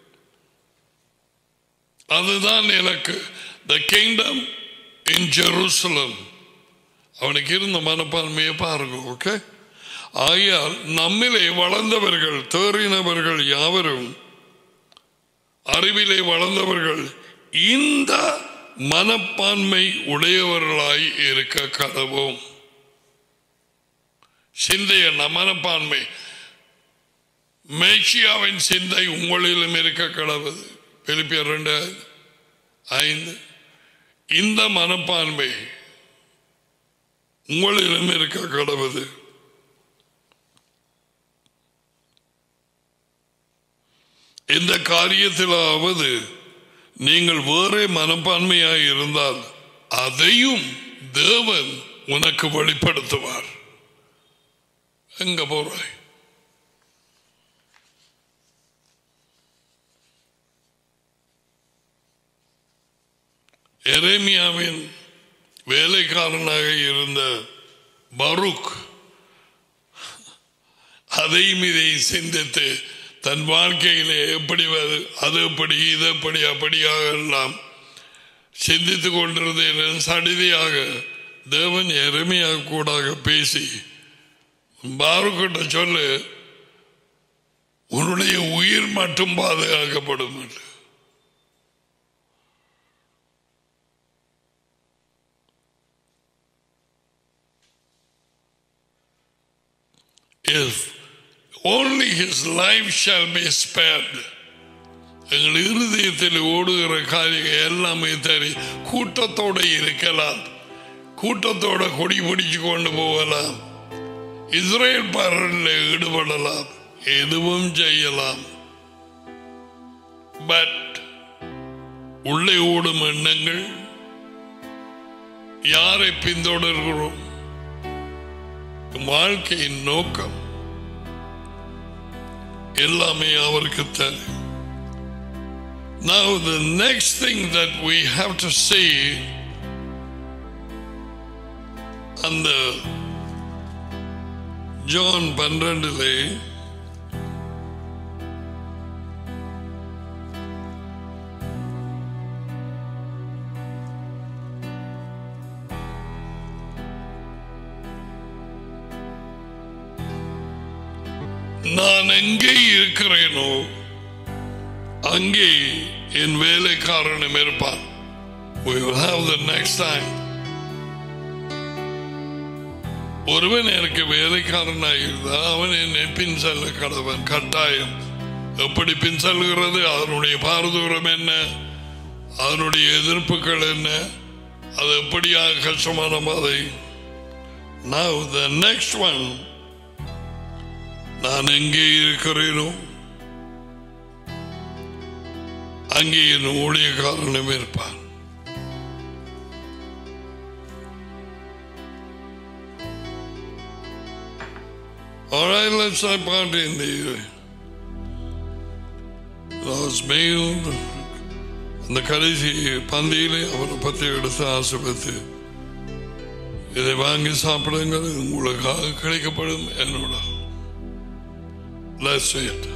அதுதான் இலக்கு த கிங்டம் இன் ஜெருசலம் அவனுக்கு இருந்த மனப்பான்மையை பாருங்க ஓகே ஆகையால் நம்மிலே வளர்ந்தவர்கள் தேறினவர்கள் யாவரும் அறிவிலே வளர்ந்தவர்கள் இந்த மனப்பான்மை உடையவர்களாய் இருக்க கடவோம் சிந்தைய மனப்பான்மை மேஷியாவின் சிந்தை உங்களிலும் இருக்க கடவுது பிலிப்பியர் ரெண்டு ஐந்து இந்த மனப்பான்மை உங்களிலும் இருக்க கடவுது இந்த காரியத்திலாவது நீங்கள் வேறே மனப்பான்மையாய் இருந்தால் அதையும் தேவன் உனக்கு வெளிப்படுத்துவார் எங்க போறாய் எரேமியாவின் வேலைக்காரனாக இருந்த பருக் அதையும் இதை சிந்தித்து தன் வாழ்க்கையிலே எப்படி வது- அது எப்படி இது எப்படி அப்படியாக எல்லாம் சிந்தித்துக் கொண்டிருந்தேன் சடிதியாக தேவன் எருமையாக கூடாக பேசி பாருக்கிட்ட சொல்லு உன்னுடைய உயிர் மட்டும் பாதுகாக்கப்படும் என்று If only his life shall be spared. எங்கள் இருதயத்தில் ஓடுகிற காரியம் எல்லாமே சரி கூட்டத்தோட இருக்கலாம் கூட்டத்தோட கொடி பிடிச்சு கொண்டு போகலாம் இஸ்ரேல் பரலில் ஈடுபடலாம் எதுவும் செய்யலாம் பட் உள்ளே ஓடும் எண்ணங்கள் யாரை பின்தொடர்கிறோம் வாழ்க்கையின் நோக்கம் எல்லாமே அவருக்கு தெரியும் Now the next thing that we have to see அந்த ஜான் பன்னிரண்டிலே நான் எங்கே இருக்கிறேனோ அங்கே என் வேலைக்காரனும் இருப்பான் We will have the next time. ஒருவன் எனக்கு வேலைக்காரனாக இருந்தால் அவன் என்னை பின் செல்ல கடவன் கட்டாயம் எப்படி பின் செல்கிறது அதனுடைய பாரதூரம் என்ன அதனுடைய எதிர்ப்புகள் என்ன அது எப்படியாக கஷ்டமான பாதை Now the next one நான் எங்கே இருக்கிறேனோ அங்கே என் ஊழியக்காரனும் இருப்பான் All right, let's start part in the last meal. அந்த கடைசி பந்தியிலே அவரை பற்றி எடுத்து ஆசைப்பட்டு இதை வாங்கி சாப்பிடுங்கள் இது உங்களுக்காக கிடைக்கப்படும் என்னோட Let's see it.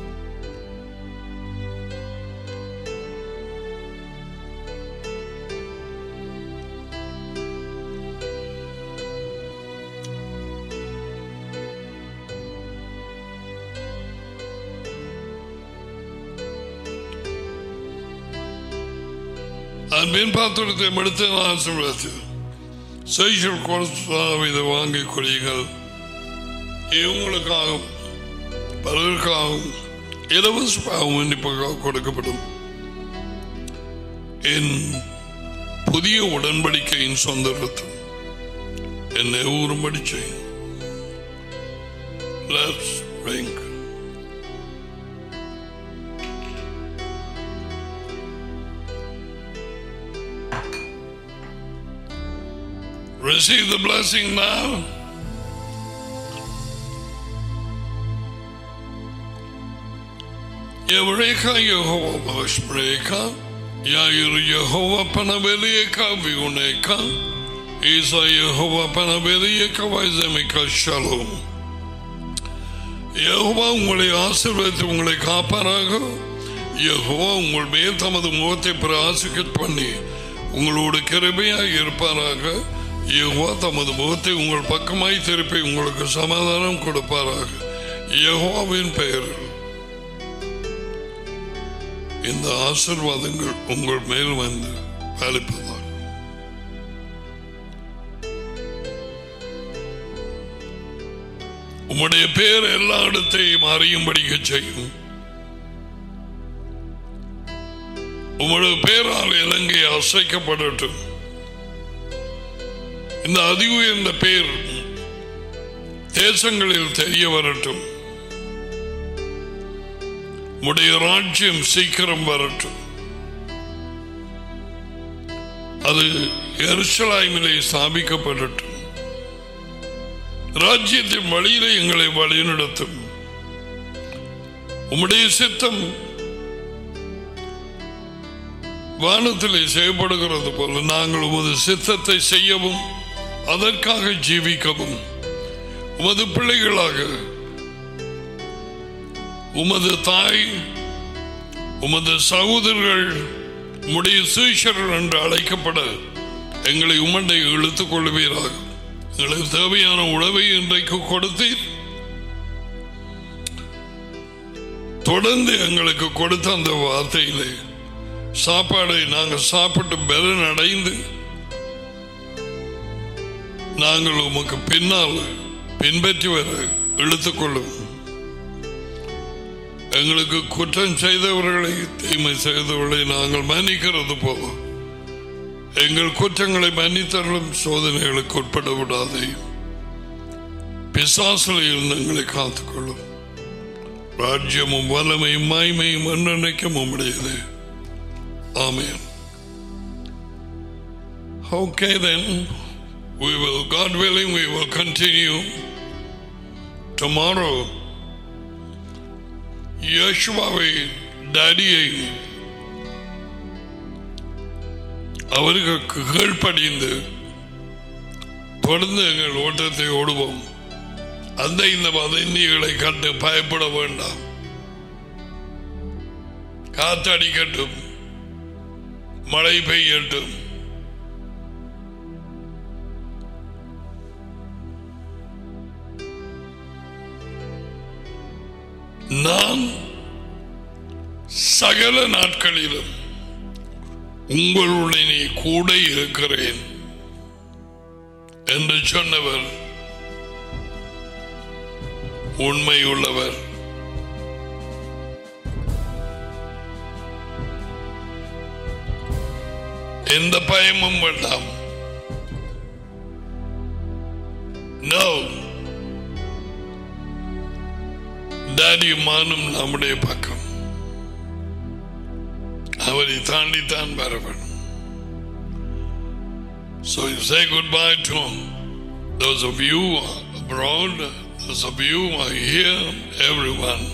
அன்பின் பாத்திரத்தை எடுத்து நான் சொல்வது செய்கள் கொடுத்தால் இதை வாங்கி கொள்ளுங்கள் இவங்களுக்காகவும் பலருக்காகவும் இலவச பாவம் மன்னிப்புக்காக கொடுக்கப்படும் என் புதிய உடன்படிக்கையின் சொந்த ரத்தம் என்னை ஊறும்படி செய்யும் Let's drink. Receive the blessing now. Eureka Yehovah Vashbreka, Yair Yehovah Panabelieka Viuneka, Isa Yehovah Panabelieka Vaizemika Shalom. Jehovah உங்களை ஆசீர்வதித்து உங்களை காப்பாராக யெகோவா உங்கள் மேல் தமது முகத்தை பிரகாசிக்க பண்ணி உங்களோடு கிருபையாக இருப்பாராக யெகோவா தமது முகத்தை உங்கள் பக்கமாய் திருப்பி உங்களுக்கு சமாதானம் கொடுப்பாராக யெகோவாவின் பெயரில் இந்த ஆசிர்வாதங்கள் உங்கள் மேல் வந்து பாலிப்பதாக உம்முடைய பேர் எல்லா இடத்தையும் அறியும்படிக்க செய்யும் உம்முடைய பேரால் இலங்கை அசைக்கப்படட்டும் இந்த அதி உயர்ந்த பேர் தேசங்களில் தெரிய வரட்டும் உடைய ராஜ்யம் சீக்கிரம் வரட்டும் அது எருசலாய்மிலே ஸ்தாபிக்கப்படட்டும் ராஜ்யத்தின் வழியிலே எங்களை வழிநடத்தும் உம்முடைய சித்தம் வானத்திலே செய்யப்படுகிறது போல நாங்கள் உமது சித்தத்தை செய்யவும் அதற்காக ஜீவிக்கவும் உமது பிள்ளைகளாக உமது தாய் உமது சகோதரர்கள் உம்முடைய சீஷர்கள் என்று அழைக்கப்பட எங்களை உமண்டை இழுத்துக் கொள்வீராக எங்களுக்கு தேவையான உணவை இன்றைக்கு கொடுத்தீர் தொடர்ந்து எங்களுக்கு கொடுத்த அந்த வார்த்தையிலே சாப்பாடை நாங்கள் சாப்பிட்டு பலன் அடைந்து நாங்கள் உமக்கு பின்னால் பின்பற்றி வர இழுத்துக் கொள்ளும் எங்களுக்கு குற்றம் செய்தவர்களை தீமை செய்தவர்களை நாங்கள் மன்னிக்கிறது போவோம் எங்கள் குற்றங்களை மன்னித்தருளும் சோதனைகளுக்கு உட்பட விடாதே பிசாசில் இருந்து எங்களை காத்துக்கொள்ளும் ராஜ்யமும் வல்லமையும் மாய்மையும் என்னென்னைக்கும் உம்முடையது ஆமேன் Okay then, we will, God willing, we will continue tomorrow. யேசுவாவை டேடியை அவருக்கு கீழ்ப்படிந்து தொடர்ந்து எங்கள் ஓட்டத்தை ஓடுவோம் அந்த இந்த வதந்திகளை கண்டு பயப்பட வேண்டாம் காத்தடிக்கட்டும் மழை பெய்யட்டும் நான் சகல நாட்களிலும் உங்களுடனே கூட இருக்கிறேன் என்று சொன்னவர் உண்மையுள்ளவர் எந்த பயமும் வேண்டாம் நோ டாடியுமானும் நம்முடைய பக்கம் அவரை தாண்டித்தான் வர வேண்டும் So you say goodbye to those of you abroad, those of you who are here, everyone.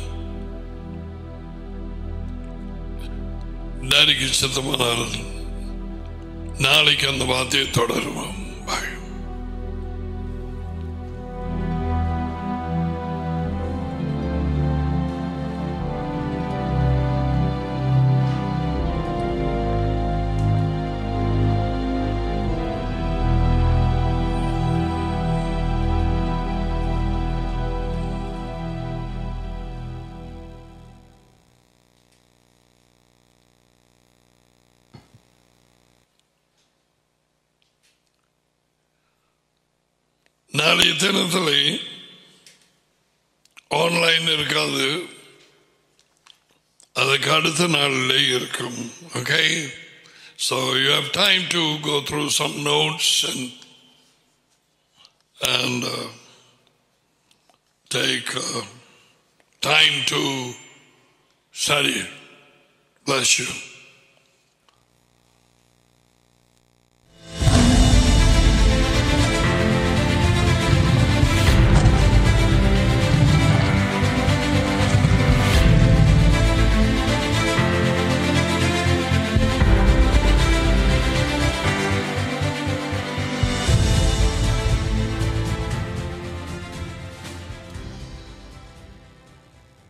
டாடிக்கு சித்தமானால் நாளைக்கு அந்த வார்த்தையை தொடருவோம் பாய் நாளைய தினத்தில் ஆன்லைன் இருக்காது அதுக்கு அடுத்த நாளில் இருக்கும் okay so you have time to go through some notes and and take uh, time to study. Bless you.